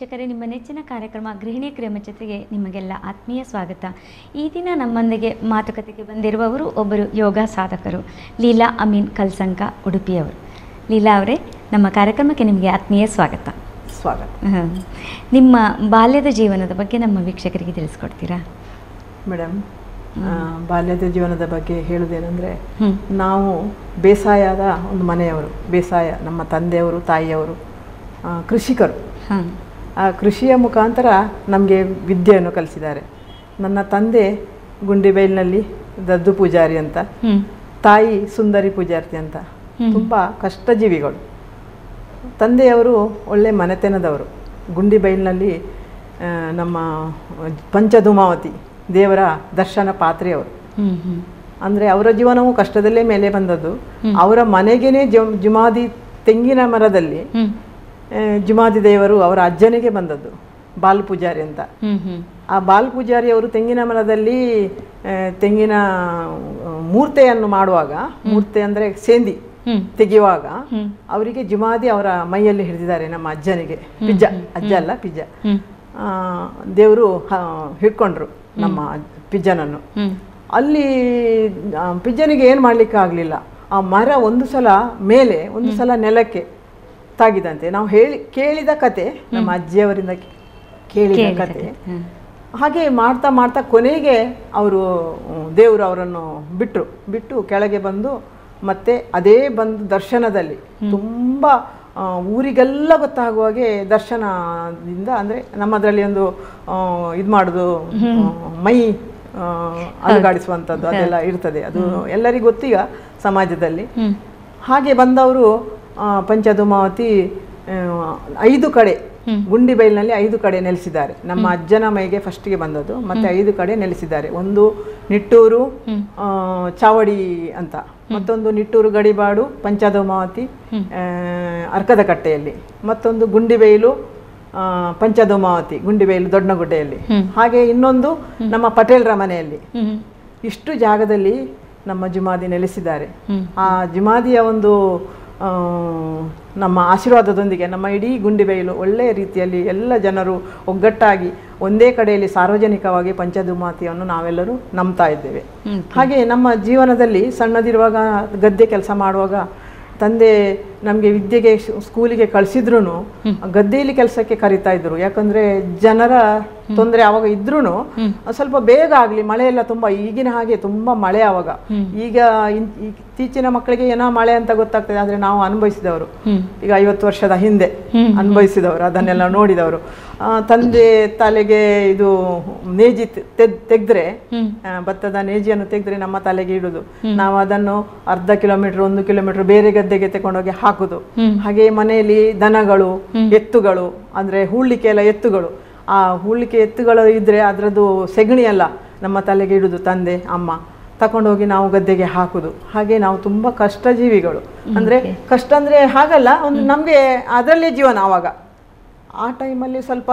ವೀಕ್ಷಕರೇ ನಿಮ್ಮ ನೆಚ್ಚಿನ ಕಾರ್ಯಕ್ರಮ ಗೃಹಿಣಿ ಕ್ರಮ ಜೊತೆಗೆ ನಿಮಗೆಲ್ಲ ಆತ್ಮೀಯ ಸ್ವಾಗತ ಈ ದಿನ ನಮ್ಮೊಂದಿಗೆ ಮಾತುಕತೆಗೆ ಬಂದಿರುವವರು ಒಬ್ಬರು ಯೋಗ ಸಾಧಕರು ಲೀಲಾ ಅಮೀನ್ ಕಲ್ಸಂಕ ಉಡುಪಿಯವರು ಲೀಲಾ ಅವರೇ ನಮ್ಮ ಕಾರ್ಯಕ್ರಮಕ್ಕೆ ನಿಮಗೆ ಆತ್ಮೀಯ ಸ್ವಾಗತ ಸ್ವಾಗತ ಹ್ಮ್. ನಿಮ್ಮ ಬಾಲ್ಯದ ಜೀವನದ ಬಗ್ಗೆ ನಮ್ಮ ವೀಕ್ಷಕರಿಗೆ ತಿಳಿಸ್ಕೊಡ್ತೀರಾ ಮೇಡಮ್ ಆ, ಬಾಲ್ಯದ ಜೀವನದ ಬಗ್ಗೆ ಹೇಳುವುದೇನೆಂದರೆ ಹ್ಮ್. ನಾವು ಬೇಸಾಯದ ಒಂದು ಮನೆಯವರು ಬೇಸಾಯ ನಮ್ಮ ತಂದೆಯವರು ತಾಯಿಯವರು ಆ, ಕೃಷಿಕರು ಹಾಂ ಆ ಕೃಷಿಯ ಮುಖಾಂತರ ನಮಗೆ ವಿದ್ಯೆಯನ್ನು ಕಲಿಸಿದ್ದಾರೆ ನನ್ನ ತಂದೆ ಗುಂಡಿಬೈಲ್ನಲ್ಲಿ ದದ್ದು ಪೂಜಾರಿ ಅಂತ ಹ್ಞೂ ತಾಯಿ ಸುಂದರಿ ಪೂಜಾರ್ತಿ ಅಂತ ಹ್ಮ್. ತುಂಬ ಕಷ್ಟಜೀವಿಗಳು ತಂದೆಯವರು ಒಳ್ಳೆ ಮನೆತನದವರು ಗುಂಡಿಬೈಲ್ನಲ್ಲಿ ಆ, ನಮ್ಮ ಪಂಚಧೂಮಾವತಿ ದೇವರ ದರ್ಶನ ಪಾತ್ರೆಯವರು ಹ್ಞೂ ಹ್ಞೂ ಅಂದರೆ ಅವರ ಜೀವನವು ಕಷ್ಟದಲ್ಲೇ ಮೇಲೆ ಬಂದದ್ದು ಹ್ಮ್. ಅವರ ಮನೆಗೇನೆ ಜಮ್ ಜುಮಾದಿ ತೆಂಗಿನ ಮರದಲ್ಲಿ ಹ್ಞೂ ಆ, ಜುಮಾದಿ ದೇವರು ಅವರ ಅಜ್ಜನಿಗೆ ಬಂದದ್ದು ಬಾಲ್ ಪೂಜಾರಿ ಅಂತ ಹ್ಞೂ ಹ್ಞೂ ಆ ಬಾಲ್ ಪೂಜಾರಿ ಅವರು ತೆಂಗಿನ ಮರದಲ್ಲಿ ಆ, ತೆಂಗಿನ ಆ, ಮೂರ್ತೆಯನ್ನು ಮಾಡುವಾಗ ಮೂರ್ತೆ ಅಂದರೆ ಸೇಂದಿ ಹ್ಞೂ ತೆಗೆಯುವಾಗ ಹ್ಞೂ ಅವರಿಗೆ ಜುಮಾದಿ ಅವರ ಮೈಯಲ್ಲಿ ಹಿಡಿದಿದ್ದಾರೆ ನಮ್ಮ ಅಜ್ಜನಿಗೆ ಪಿಜ್ಜ ಅಜ್ಜ ಅಲ್ಲ ಪಿಜ್ಜ ಹ್ಞೂ ದೇವರು ಹಿಡ್ಕೊಂಡ್ರು ನಮ್ಮ ಪಿಜ್ಜನನ್ನು ಹ್ಞೂ ಅಲ್ಲಿ ಆ, ಪಿಜ್ಜನಿಗೆ ಏನು ಮಾಡಲಿಕ್ಕೆ ಆಗಲಿಲ್ಲ ಆ ಮರ ಒಂದು ಸಲ ಮೇಲೆ ಒಂದು ಸಲ ನೆಲಕ್ಕೆ ತಾಗಿದಂತೆ ನಾವು ಹೇಳಿ ಕೇಳಿದ ಕತೆ ನಮ್ಮ ಅಜ್ಜಿಯವರಿಂದ ಕೇಳಿದ ಕತೆ ಹ್ಞೂ ಹಾಗೆ ಮಾಡ್ತಾ ಮಾಡ್ತಾ ಕೊನೆಗೆ ಅವರು ದೇವರು ಅವರನ್ನು ಬಿಟ್ಟರು ಬಿಟ್ಟು ಕೆಳಗೆ ಬಂದು ಮತ್ತೆ ಅದೇ ಬಂದು ದರ್ಶನದಲ್ಲಿ ತುಂಬ ಆ, ಊರಿಗೆಲ್ಲ ಗೊತ್ತಾಗುವ ಹಾಗೆ ದರ್ಶನದಿಂದ ಅಂದರೆ ನಮ್ಮದರಲ್ಲಿ ಒಂದು ಇದು ಮಾಡೋದು ಆ, ಮೈ ಆ, ಅಲುಗಾಡಿಸುವಂಥದ್ದು ಅದೆಲ್ಲ ಇರ್ತದೆ ಅದು ಎಲ್ಲರಿಗೂ ಗೊತ್ತೀಗ ಸಮಾಜದಲ್ಲಿ ಹ್ಞೂ ಹಾಗೆ ಬಂದವರು ಆ, ಪಂಚಧೂಮಾವತಿ ಆ, ಐದು ಕಡೆ ಗುಂಡಿಬೈಲ್ನಲ್ಲಿ ಐದು ಕಡೆ ನೆಲೆಸಿದ್ದಾರೆ ನಮ್ಮ ಅಜ್ಜನ ಮೈಗೆ ಫಸ್ಟಿಗೆ ಬಂದದ್ದು ಮತ್ತೆ ಐದು ಕಡೆ ನೆಲೆಸಿದ್ದಾರೆ ಒಂದು ನಿಟ್ಟೂರು ಆ, ಚಾವಡಿ ಅಂತ ಮತ್ತೊಂದು ನಿಟ್ಟೂರು ಗಡಿಬಾಡು ಪಂಚಧೂಮಾವತಿ ಆ, ಅರ್ಕದ ಕಟ್ಟೆಯಲ್ಲಿ ಮತ್ತೊಂದು ಗುಂಡಿಬೈಲು ಆ, ಪಂಚಧೂಮಾವತಿ ಗುಂಡಿಬೈಲು ದೊಡ್ಡಗುಡ್ಡೆಯಲ್ಲಿ ಹಾಗೆ ಇನ್ನೊಂದು ನಮ್ಮ ಪಟೇಲ್ರ ಮನೆಯಲ್ಲಿ ಹ್ಞೂ ಇಷ್ಟು ಜಾಗದಲ್ಲಿ ನಮ್ಮ ಜುಮಾದಿ ನೆಲೆಸಿದ್ದಾರೆ ಹ್ಮ್. ಆ ಜುಮಾದಿಯ ಒಂದು ಆ, ನಮ್ಮ ಆಶೀರ್ವಾದದೊಂದಿಗೆ ನಮ್ಮ ಇಡೀ ಗುಂಡಿಬೈಲು ಒಳ್ಳೆಯ ರೀತಿಯಲ್ಲಿ ಎಲ್ಲ ಜನರು ಒಗ್ಗಟ್ಟಾಗಿ ಒಂದೇ ಕಡೆಯಲ್ಲಿ ಸಾರ್ವಜನಿಕವಾಗಿ ಪಂಚಧುಮಾತಿಯನ್ನು ನಾವೆಲ್ಲರೂ ನಂಬ್ತಾ ಇದ್ದೇವೆ ಹ್ಮ್. ಹಾಗೆ ನಮ್ಮ ಜೀವನದಲ್ಲಿ ಸಣ್ಣದಿರುವಾಗ ಗದ್ದೆ ಕೆಲಸ ಮಾಡುವಾಗ ತಂದೆ ನಮಗೆ ವಿದ್ಯೆಗೆ ಶ್- ಸ್ಕೂಲಿಗೆ ಕಳಿಸಿದ್ರು ಗದ್ದೆಯಲ್ಲಿ ಕೆಲಸಕ್ಕೆ ಕರಿತಾ ಇದ್ರು ಯಾಕಂದ್ರೆ ಜನರ ತೊಂದರೆ ಅವಾಗ ಇದ್ರೂ ಸ್ವಲ್ಪ ಬೇಗ ಆಗಲಿ ಮಳೆ ಎಲ್ಲ ತುಂಬ ಈಗಿನ ಹಾಗೆ ತುಂಬ ಮಳೆ ಅವಾಗ ಈಗ ಇನ್- ಇತ್ತೀಚಿನ ಮಕ್ಕಳಿಗೆ ಏನೋ ಮಳೆ ಅಂತ ಗೊತ್ತಾಗ್ತದೆ ಆದರೆ ನಾವು ಅನುಭವಿಸಿದವರು ಹ್ಮ್. ಈಗ ಐವತ್ತು ವರ್ಷದ ಹಿಂದೆ ಅನುಭವಿಸಿದವರು ಅದನ್ನೆಲ್ಲ ನೋಡಿದವರು ಆ, ತಂದೆ ತಲೆಗೆ ಇದು ನೇಜಿ ತೆಗ್- ತೆಗ್ದ್ರೆ ಹ್ಮ್. ಆ, ಭತ್ತದ ನೇಜಿಯನ್ನು ತೆಗೆದ್ರೆ ನಮ್ಮ ತಲೆಗೆ ಇಡುದು ನಾವು ಅದನ್ನು ಅರ್ಧ ಕಿಲೋಮೀಟರ್ ಒಂದು ಕಿಲೋಮೀಟರ್ ಬೇರೆ ಗದ್ದೆಗೆ ತಗೊಂಡೋಗಿ ಹಾಕುದು ಹಾಗೆ ಮನೆಯಲ್ಲಿ ದನಗಳು ಎತ್ತುಗಳು ಅಂದ್ರೆ ಹೂಳ್ಲಿಕ್ಕೆ ಎಲ್ಲ ಎತ್ತುಗಳು ಆ ಹೂಳ್ಲಿಕ್ಕೆ ಎತ್ತುಗಳು ಇದ್ರೆ ಅದರದ್ದು ಸೆಗಣಿ ಎಲ್ಲ ನಮ್ಮ ತಲೆಗೆ ಇಡುದು ತಂದೆ ಅಮ್ಮ ತಕೊಂಡೋಗಿ ನಾವು ಗದ್ದೆಗೆ ಹಾಕುದು ಹಾಗೆ ನಾವು ತುಂಬಾ ಕಷ್ಟ ಜೀವಿಗಳು ಅಂದ್ರೆ ಕಷ್ಟ ಅಂದ್ರೆ ಹಾಗಲ್ಲ ಒಂದು ನಮ್ಗೆ ಅದರಲ್ಲೇ ಜೀವನ ಆವಾಗ ಆ ಟೈಮಲ್ಲಿ ಸ್ವಲ್ಪ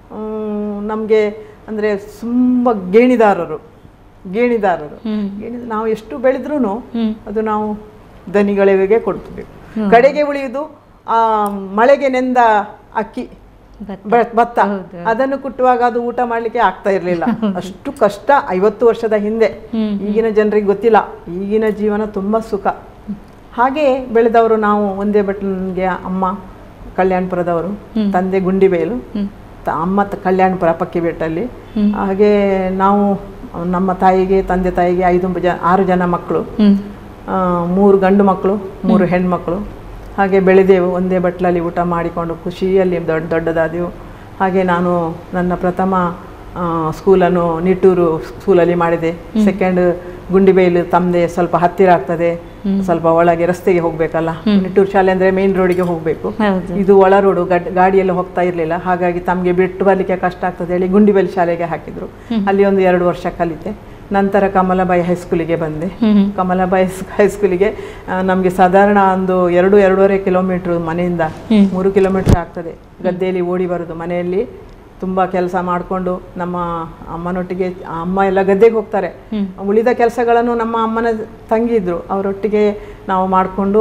ನಮಗೆ ಅಂದರೆ ತುಂಬ ಗೇಣಿದಾರರು ಗೇಣಿದಾರರು ಗೇಣಿ ನಾವು ಎಷ್ಟು ಬೆಳೆದ್ರೂ ಅದು ನಾವು ದನಿಗಳಿಗೆ ಕೊಡ್ತೀವಿ ಕಡೆಗೆ ಉಳಿಯುವುದು ಆ ಮಳೆಗೆ ನೆಂದ ಅಕ್ಕಿ ಭತ್ತ. ಬ- ಭತ್ತ ಹೌದು. ಅದನ್ನು ಕುಟ್ಟುವಾಗ ಅದು ಊಟ ಮಾಡ್ಲಿಕ್ಕೆ ಆಗ್ತಾ ಇರಲಿಲ್ಲ ಅಷ್ಟು ಕಷ್ಟ ಐವತ್ತು ವರ್ಷದ ಹಿಂದೆ ಈಗಿನ ಜನರಿಗೆ ಗೊತ್ತಿಲ್ಲ ಈಗಿನ ಜೀವನ ತುಂಬಾ ಸುಖ ಹಾಗೆ ಬೆಳೆದವರು ನಾವು ಒಂದೇ ಬಟ್ಲನ್ಗೆ ಅಮ್ಮ ಕಲ್ಯಾಣಪುರದವರು ತಂದೆ ಗುಂಡಿಬೇಲು ತ- ಅಮ್ಮ ತ- ಕಲ್ಯಾಣಪುರ ಪಕ್ಕಿಬೆಟ್ಟಲ್ಲಿ ಹಾಗೆ ನಾವು ನಮ್ಮ ತಾಯಿಗೆ ತಂದೆ ತಾಯಿಗೆ ಐದು ಜ ಆರು ಜನ ಮಕ್ಕಳು ಹ್ಮ್. ಆ, ಮೂರು ಗಂಡು ಮಕ್ಕಳು ಮೂರು ಹೆಣ್ಮಕ್ಳು ಹಾಗೆ ಬೆಳೆದೆವು ಒಂದೇ ಬಟ್ಲಲ್ಲಿ ಊಟ ಮಾಡಿಕೊಂಡು ಖುಷಿಯಲ್ಲಿ ದೊಡ್ಡ ದೊಡ್ಡದಾದೆವು ಹಾಗೆ ನಾನು ನನ್ನ ಪ್ರಥಮ ಆ, ಸ್ಕೂಲನ್ನು ನಿಟ್ಟೂರು ಸ್ಕೂಲಲ್ಲಿ ಮಾಡಿದೆ ಸೆಕೆಂಡ್ ಗುಂಡಿಬೈಲು ತಮ್ಮದೆ ಸ್ವಲ್ಪ ಹತ್ತಿರ ಆಗ್ತದೆ ಸ್ವಲ್ಪ ಒಳಗೆ ರಸ್ತೆಗೆ ಹೋಗಬೇಕಲ್ಲ ನಿಟ್ಟೂರು ಶಾಲೆ ಅಂದರೆ ಮೇನ್ ರೋಡಿಗೆ ಹೋಗಬೇಕು ಹೌದು ಇದು ಒಳ ರೋಡು ಗಡ್ ಗಾಡಿಯಲ್ಲಿ ಹೋಗ್ತಾ ಇರಲಿಲ್ಲ ಹಾಗಾಗಿ ತಮಗೆ ಬಿಟ್ಟು ಬರಲಿಕ್ಕೆ ಕಷ್ಟ ಆಗ್ತದೆ ಹೇಳಿ ಗುಂಡಿಬೈಲ್ ಶಾಲೆಗೆ ಹಾಕಿದ್ರು ಅಲ್ಲಿ ಒಂದು ಎರಡು ವರ್ಷ ಕಲಿತೆ ನಂತರ ಕಮಲಾಬಾಯಿ ಹೈಸ್ಕೂಲಿಗೆ ಬಂದೆ ಹ್ಮ್. ಕಮಲಾಬಾಯಿ ಸ್- ಹೈಸ್ಕೂಲಿಗೆ ನಮಗೆ ಸಾಧಾರಣ ಒಂದು ಎರಡು ಎರಡೂವರೆ ಕಿಲೋಮೀಟ್ರ್ ಮನೆಯಿಂದ ಮೂರು ಕಿಲೋಮೀಟ್ರ್ ಆಗ್ತದೆ ಗದ್ದೆಯಲ್ಲಿ ಓಡಿ ಬರೋದು ಮನೆಯಲ್ಲಿ ತುಂಬ ಕೆಲಸ ಮಾಡಿಕೊಂಡು ನಮ್ಮ ಅಮ್ಮನೊಟ್ಟಿಗೆ ಅಮ್ಮ ಎಲ್ಲ ಗದ್ದೆಗೆ ಹೋಗ್ತಾರೆ ಉಳಿದ ಕೆಲಸಗಳನ್ನು ನಮ್ಮ ಅಮ್ಮನ ತಂಗಿ ಇದ್ರು ಅವರೊಟ್ಟಿಗೆ ನಾವು ಮಾಡಿಕೊಂಡು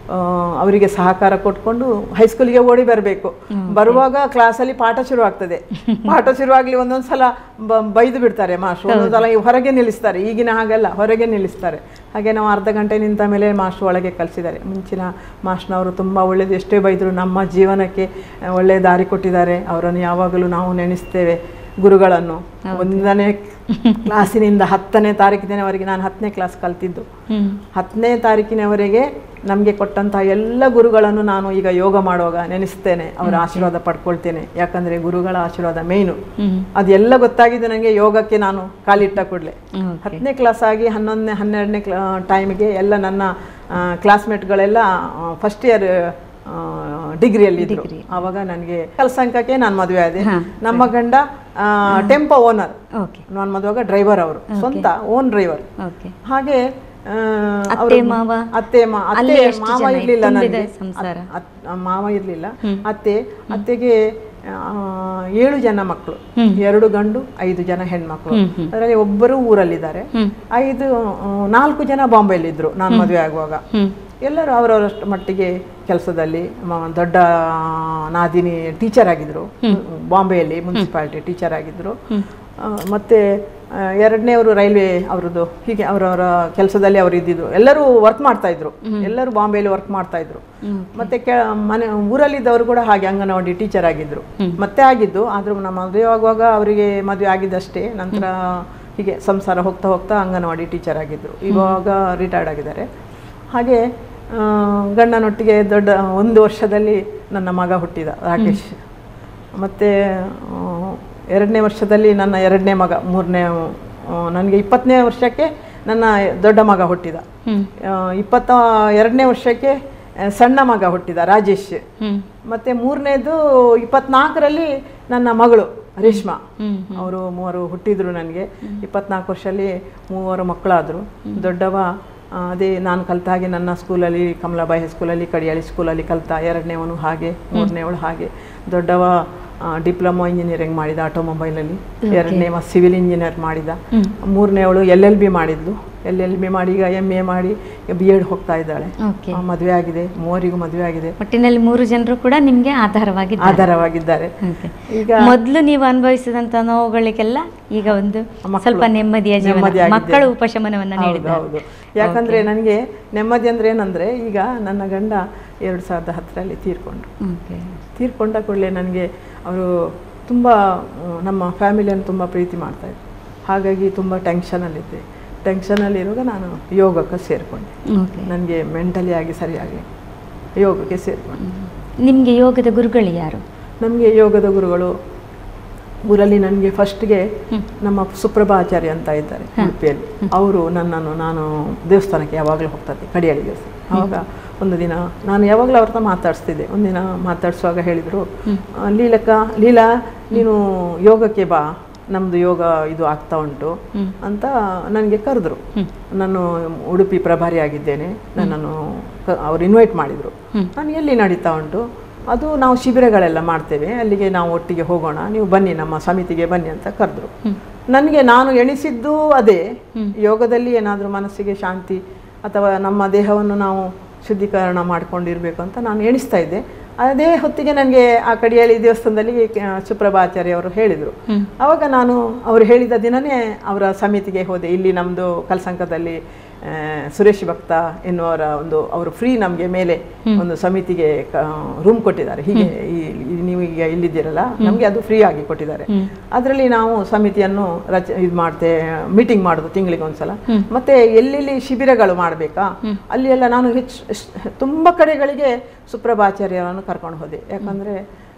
ಆ, ಅವರಿಗೆ ಸಹಕಾರ ಕೊಟ್ಕೊಂಡು ಹೈಸ್ಕೂಲಿಗೆ ಓಡಿ ಬರಬೇಕು ಬರುವಾಗ ಕ್ಲಾಸಲ್ಲಿ ಪಾಠ ಶುರುವಾಗ್ತದೆ ಪಾಠ ಶುರುವಾಗ್ಲಿ ಒಂದೊಂದು ಸಲ ಬ- ಬೈದು ಬಿಡ್ತಾರೆ ಮಾಸ್ಟ್ರು ಒಂದೊಂದು ಸಲ ಈ ಹೊರಗೆ ನಿಲ್ಲಿಸ್ತಾರೆ ಈಗಿನ ಹಾಗೆಲ್ಲ ಹೊರಗೆ ನಿಲ್ಲಿಸ್ತಾರೆ ಹಾಗೆ ನಾವು ಅರ್ಧ ಗಂಟೆ ನಿಂತ ಮೇಲೆ ಮಾಸ್ಟ್ರು ಒಳಗೆ ಕಲಿಸಿದ್ದಾರೆ ಮುಂಚಿನ ಮಾಸ್ಟ್ರನವರು ತುಂಬ ಒಳ್ಳೇದು ಎಷ್ಟೇ ಬೈದರು ನಮ್ಮ ಜೀವನಕ್ಕೆ ಆ, ಒಳ್ಳೆಯ ದಾರಿ ಕೊಟ್ಟಿದ್ದಾರೆ ಅವರನ್ನು ಯಾವಾಗಲೂ ನಾವು ನೆನೆಸ್ತೇವೆ ಗುರುಗಳನ್ನು ಒಂದನೇ ಕ್ಲಾಸಿನಿಂದ ಹತ್ತನೇ ತಾರೀಕಿನವರೆಗೆ ನಾನು ಹತ್ತನೇ ಕ್ಲಾಸ್ ಕಲ್ತಿದ್ದು ಹ್ಮ್ ಹತ್ತನೇ ತಾರೀಕಿನವರೆಗೆ ನಮಗೆ ಕೊಟ್ಟಂತಹ ಎಲ್ಲ ಗುರುಗಳನ್ನು ನಾನು ಈಗ ಯೋಗ ಮಾಡುವಾಗ ನೆನೆಸ್ತೇನೆ ಅವರ ಆಶೀರ್ವಾದ ಪಡ್ಕೊಳ್ತೇನೆ ಯಾಕಂದರೆ ಗುರುಗಳ ಆಶೀರ್ವಾದ ಮೇಯ್ನು ಹ್ಮ್ ಅದೆಲ್ಲ ಗೊತ್ತಾಗಿದ್ದು ನನಗೆ ಯೋಗಕ್ಕೆ ನಾನು ಕಾಲಿಟ್ಟ ಕೂಡಲೇ ಓಕೆ ಹತ್ತನೇ ಕ್ಲಾಸ್ ಆಗಿ ಹನ್ನೊಂದನೇ ಹನ್ನೆರಡನೇ ಕ್ಲಾ ಟೈಮಿಗೆ ಎಲ್ಲ ನನ್ನ ಕ್ಲಾಸ್ಮೇಟ್ಗಳೆಲ್ಲ ಫಸ್ಟ್ ಇಯರ್ ಡಿಗ್ರಿಯಲ್ಲಿ ಇದ್ರು ಆವಾಗ ನನಗೆ ಕೆಲಸಂಕಕ್ಕೆ ನಾನು ಮದುವೆ ಆದೆ ನಮ್ಮ ಗಂಡ ಟೆಂಪೋ ಓನರ್ ಓಕೆ ನಾನು ಮದುವಾಗ ಡ್ರೈವರ್ ಅವರು ಸ್ವಂತ ಓನ್ ಡ್ರೈವರ್ ಓಕೆ ಹಾಗೆ ಆ, ಅತ್ತೆ ಅವ್ರು- ಮಾವ ಅತ್ತೆ ಮಾ ಅಲ್ಲಿ ಅತ್ತೆ ಎಷ್ಟು ಮಾವ ಜನ ಇರ್ಲಿಲ್ಲ ತುಂಬಿದೆ ನನಗೆ ಸಂಸಾರ? ಅತ್- ಅತ್- ಮಾವ ಇರ್ಲಿಲ್ಲ ಅತ್ತೆ ಅತ್ತೆಗೆ ಆ, ಏಳು ಜನ ಮಕ್ಕಳು ಎರಡು ಗಂಡು ಐದು ಜನ ಹೆಣ್ಮಕ್ಳು ಅದರಲ್ಲಿ ಒಬ್ಬರು ಊರಲ್ಲಿದ್ದಾರೆ ಐದು ಆ, ನಾಲ್ಕು ಜನ ಬಾಂಬೆಯಲ್ಲಿದ್ದರು ನಾನು ಮದುವೆ ಆಗುವಾಗ ಹ್ಮ್ ಎಲ್ಲರೂ ಅವರವರಷ್ಟು ಮಟ್ಟಿಗೆ ಕೆಲಸದಲ್ಲಿ ಮ- ದೊಡ್ಡ ಆ, ನಾದಿನಿ ಟೀಚರ್ ಆಗಿದ್ರು ಬಾಂಬೆಯಲ್ಲಿ ಮುನ್ಸಿಪಾಲಿಟಿ ಟೀಚರ್ ಆಗಿದ್ರು ಆ, ಮತ್ತೆ ಆ, ಎರಡನೇವರು ರೈಲ್ವೆ ಅವರದ್ದು ಹೀಗೆ ಅವರವರ ಕೆಲಸದಲ್ಲಿ ಅವರು ಇದ್ದಿದ್ರು ಎಲ್ಲರೂ ವರ್ಕ್ ಮಾಡ್ತಾ ಇದ್ರು ಎಲ್ಲರೂ ಬಾಂಬೆಯಲ್ಲಿ ವರ್ಕ್ ಮಾಡ್ತಾ ಇದ್ರು ಮತ್ತೆ ಕೆ ಮನೆ ಊರಲ್ಲಿದ್ದವರು ಕೂಡ ಹಾಗೆ ಅಂಗನವಾಡಿ ಟೀಚರ್ ಆಗಿದ್ರು ಮತ್ತೆ ಆಗಿದ್ದು ಆದ್ರೂ ನಮ್ಮ ಮದುವೆ ಆಗುವಾಗ ಅವರಿಗೆ ಮದುವೆ ಆಗಿದ್ದಷ್ಟೇ ನಂತರ ಹೀಗೆ ಸಂಸಾರ ಹೋಗ್ತಾ ಹೋಗ್ತಾ ಅಂಗನವಾಡಿ ಟೀಚರ್ ಆಗಿದ್ರು ಇವಾಗ ರಿಟೈರ್ಡ್ ಆಗಿದ್ದಾರೆ ಹಾಗೆ ಆ, ಗಂಡನೊಟ್ಟಿಗೆ ದೊಡ್ಡ ಒಂದು ವರ್ಷದಲ್ಲಿ ನನ್ನ ಮಗ ಹುಟ್ಟಿದ ರಾಕೇಶ್ ಮತ್ತು ಎರಡನೇ ವರ್ಷದಲ್ಲಿ ನನ್ನ ಎರಡನೇ ಮಗ ಮೂರನೇ ನನಗೆ ಇಪ್ಪತ್ತನೇ ವರ್ಷಕ್ಕೆ ನನ್ನ ದೊಡ್ಡ ಮಗ ಹುಟ್ಟಿದ ಆ, ಇಪ್ಪತ್ತ ಎರಡನೇ ವರ್ಷಕ್ಕೆ ಆ, ಸಣ್ಣ ಮಗ ಹುಟ್ಟಿದ ರಾಜೇಶ್ ಹ್ಮ್ ಮತ್ತು ಮೂರನೇದು ಇಪ್ಪತ್ನಾಲ್ಕರಲ್ಲಿ ನನ್ನ ಮಗಳು ರೇಷ್ಮಾ ಹ್ಮ್ ಅವರು ಮೂವರು ಹುಟ್ಟಿದ್ರು ನನಗೆ ಇಪ್ಪತ್ನಾಲ್ಕು ವರ್ಷದಲ್ಲಿ ಮೂವರು ಮಕ್ಕಳಾದರು ದೊಡ್ಡವ ಆ, ಅದೇ ನಾನು ಕಲಿತ ಹಾಗೆ ನನ್ನ ಸ್ಕೂಲಲ್ಲಿ ಕಮಲಾಬಾಯಿ ಹೈಸ್ಕೂಲಲ್ಲಿ ಕಡಿಯಾಳಿ ಸ್ಕೂಲಲ್ಲಿ ಕಲಿತ ಎರಡನೇವನು ಹಾಗೆ ಮೂರನೇವಳು ಹಾಗೆ ದೊಡ್ಡವ ಡಿಪ್ಲೊಮಾ ಇಂಜಿನಿಯರಿಂಗ್ ಮಾಡಿದ ಆಟೋಮೊಬೈಲಲ್ಲಿ ಎರಡನೇವ ಸಿವಿಲ್ ಇಂಜಿನಿಯರ್ ಮಾಡಿದ ಮೂರನೇವಳು ಎಲ್ ಎಲ್ ಬಿ ಮಾಡಿದ್ಲು ಎಲ್ ಎಲ್ ಬಿ ಮಾಡಿ ಈಗ ಎಮ್ ಎ ಮಾಡಿ ಬಿ ಎಡ್ ಹೋಗ್ತಾ ಇದ್ದಾಳೆ ಓಕೆ ಆ, ಮದುವೆ ಆಗಿದೆ ಮೂವರಿಗೂ ಮದುವೆ ಆಗಿದೆ ಒಟ್ಟಿನಲ್ಲಿ ಮೂರು ಜನರು ಕೂಡ ನಿಮ್ಗೆ ಆಧಾರವಾಗಿದ್ದಾರೆ ಆಧಾರವಾಗಿದ್ದಾರೆ ಓಕೆ ಈಗ ಮೊದಲು ನೀವು ಅನುಭವಿಸಿದಂತ ನೋವುಗಳಿಗೆಲ್ಲ ಈಗ ಒಂದು ಸ್ವಲ್ಪ ನೆಮ್ಮದಿಯ ಜೀವನ ನೆಮ್ಮದಿಯಾಗಿದ್ದೇನೆ. ಮಕ್ಕಳು ಉಪಶಮನವನ್ನ ಹೌದು ನೀಡಿದ್ದಾರೆ ಹೌದು ಯಾಕಂದ್ರೆ ನನಗೆ ನೆಮ್ಮದಿ ಅಂದ್ರೆ ಏನಂದ್ರೆ ಈಗ ನನ್ನ ಗಂಡ ಎರಡು ಸಾವಿರದ ಹತ್ತರಲ್ಲಿ ತೀರ್ಕೊಂಡ್ರು ಓಕೆ ತೀರ್ಕೊಂಡ ಕೂಡಲೇ ನನಗೆ ಅವರು ತುಂಬ ನಮ್ಮ ಫ್ಯಾಮಿಲಿಯನ್ನು ತುಂಬ ಪ್ರೀತಿ ಮಾಡ್ತಾಯಿದ್ರು ಹಾಗಾಗಿ ತುಂಬ ಟೆನ್ಷನಲ್ಲಿದ್ದೆ ಟೆನ್ಷನಲ್ಲಿರುವಾಗ ನಾನು ಯೋಗಕ್ಕೆ ಸೇರಿಕೊಂಡೆ ಓಕೆ ನನಗೆ ಮೆಂಟಲಿ ಆಗಿ ಸರಿಯಾಗಿ ಯೋಗಕ್ಕೆ ಸೇರಿಕೊಂಡೆ ನಿಮ್ಗೆ ಯೋಗದ ಗುರುಗಳು ಯಾರು ನಮಗೆ ಯೋಗದ ಗುರುಗಳು ಊರಲ್ಲಿ ನನಗೆ ಫಸ್ಟ್ಗೆ ನಮ್ಮ ಸುಪ್ರಭಾಚಾರ್ಯ ಅಂತ ಇದ್ದಾರೆ ಉಡುಪಿಯಲ್ಲಿ ಅವರು ನನ್ನನ್ನು ನಾನು ದೇವಸ್ಥಾನಕ್ಕೆ ಯಾವಾಗಲೂ ಹೋಗ್ತದೆ ಕಡಿಯಾಳಿ ದೇವಸ್ಥಾನ ಆವಾಗ ಒಂದು ದಿನ ನಾನು ಯಾವಾಗಲೂ ಅವ್ರ ಹತ್ರ ಮಾತಾಡಿಸ್ತಿದ್ದೆ ಒಂದಿನ ಮಾತಾಡಿಸುವಾಗ ಹೇಳಿದರು ಲೀಲಕ್ಕ ಲೀಲಾ ನೀನು ಯೋಗಕ್ಕೆ ಬಾ ನಮ್ಮದು ಯೋಗ ಇದು ಆಗ್ತಾ ಉಂಟು ಅಂತ ನನಗೆ ಕರೆದ್ರು ನಾನು ಉಡುಪಿ ಪ್ರಭಾರಿ ಆಗಿದ್ದೇನೆ ನನ್ನನ್ನು ಕ- ಅವ್ರು ಇನ್ವೈಟ್ ಮಾಡಿದರು ನಾನು ಎಲ್ಲಿ ನಡೀತಾ ಉಂಟು ಅದು ನಾವು ಶಿಬಿರಗಳೆಲ್ಲ ಮಾಡ್ತೇವೆ ಅಲ್ಲಿಗೆ ನಾವು ಒಟ್ಟಿಗೆ ಹೋಗೋಣ ನೀವು ಬನ್ನಿ ನಮ್ಮ ಸಮಿತಿಗೆ ಬನ್ನಿ ಅಂತ ಕರೆದ್ರು ನನಗೆ ನಾನು ಎಣಿಸಿದ್ದು ಅದೇ ಯೋಗದಲ್ಲಿ ಏನಾದರೂ ಮನಸ್ಸಿಗೆ ಶಾಂತಿ ಅಥವಾ ನಮ್ಮ ದೇಹವನ್ನು ನಾವು ಶುದ್ಧೀಕರಣ ಮಾಡ್ಕೊಂಡಿರ್ಬೇಕು ಅಂತ ನಾನು ಎಣಿಸ್ತಾ ಇದ್ದೆ ಅದೇ ಹೊತ್ತಿಗೆ ನನಗೆ ಆ ಕಡಿಯಾಳಿ ದೇವಸ್ಥಾನದಲ್ಲಿ ಕ- ಸುಪ್ರಭಾಚಾರ್ಯ ಅವರು ಹೇಳಿದರು ಆವಾಗ ನಾನು ಅವರು ಹೇಳಿದ ದಿನನೇ ಅವರ ಸಮಿತಿಗೆ ಹೋದೆ ಇಲ್ಲಿ ನಮ್ಮದು ಕಲ್ಸಂಕದಲ್ಲಿ ಆ, ಸುರೇಶ್ ಭಕ್ತ ಎನ್ನುವರ ಒಂದು ಅವರು ಫ್ರೀ ನಮಗೆ ಮೇಲೆ ಒಂದು ಸಮಿತಿಗೆ ರೂಮ್ ಕೊಟ್ಟಿದ್ದಾರೆ ಹೀಗೆ ಈ- ಈ- ನೀವು ಈಗ ಇಲ್ಲಿದ್ದೀರಲ್ಲ ನಮಗೆ ಅದು ಫ್ರೀ ಆಗಿ ಕೊಟ್ಟಿದ್ದಾರೆ ಅದರಲ್ಲಿ ನಾವು ಸಮಿತಿಯನ್ನು ರಚ ಇದು ಮಾಡ್ತೇ ಮೀಟಿಂಗ್ ಮಾಡೋದು ತಿಂಗಳಿಗೆ ಒಂದ್ಸಲ ಮತ್ತೆ ಎಲ್ಲೆಲ್ಲಿ ಶಿಬಿರಗಳು ಮಾಡಬೇಕಾ ಅಲ್ಲಿ ಎಲ್ಲ ನಾನು ಹೆಚ್ಚು ಎಷ್ಟ್- ತುಂಬ ಕಡೆಗಳಿಗೆ ಸುಪ್ರಭಾಚಾರ್ಯರನ್ನು ಕರ್ಕೊಂಡು ಹೋದೆ ಯಾಕಂದರೆ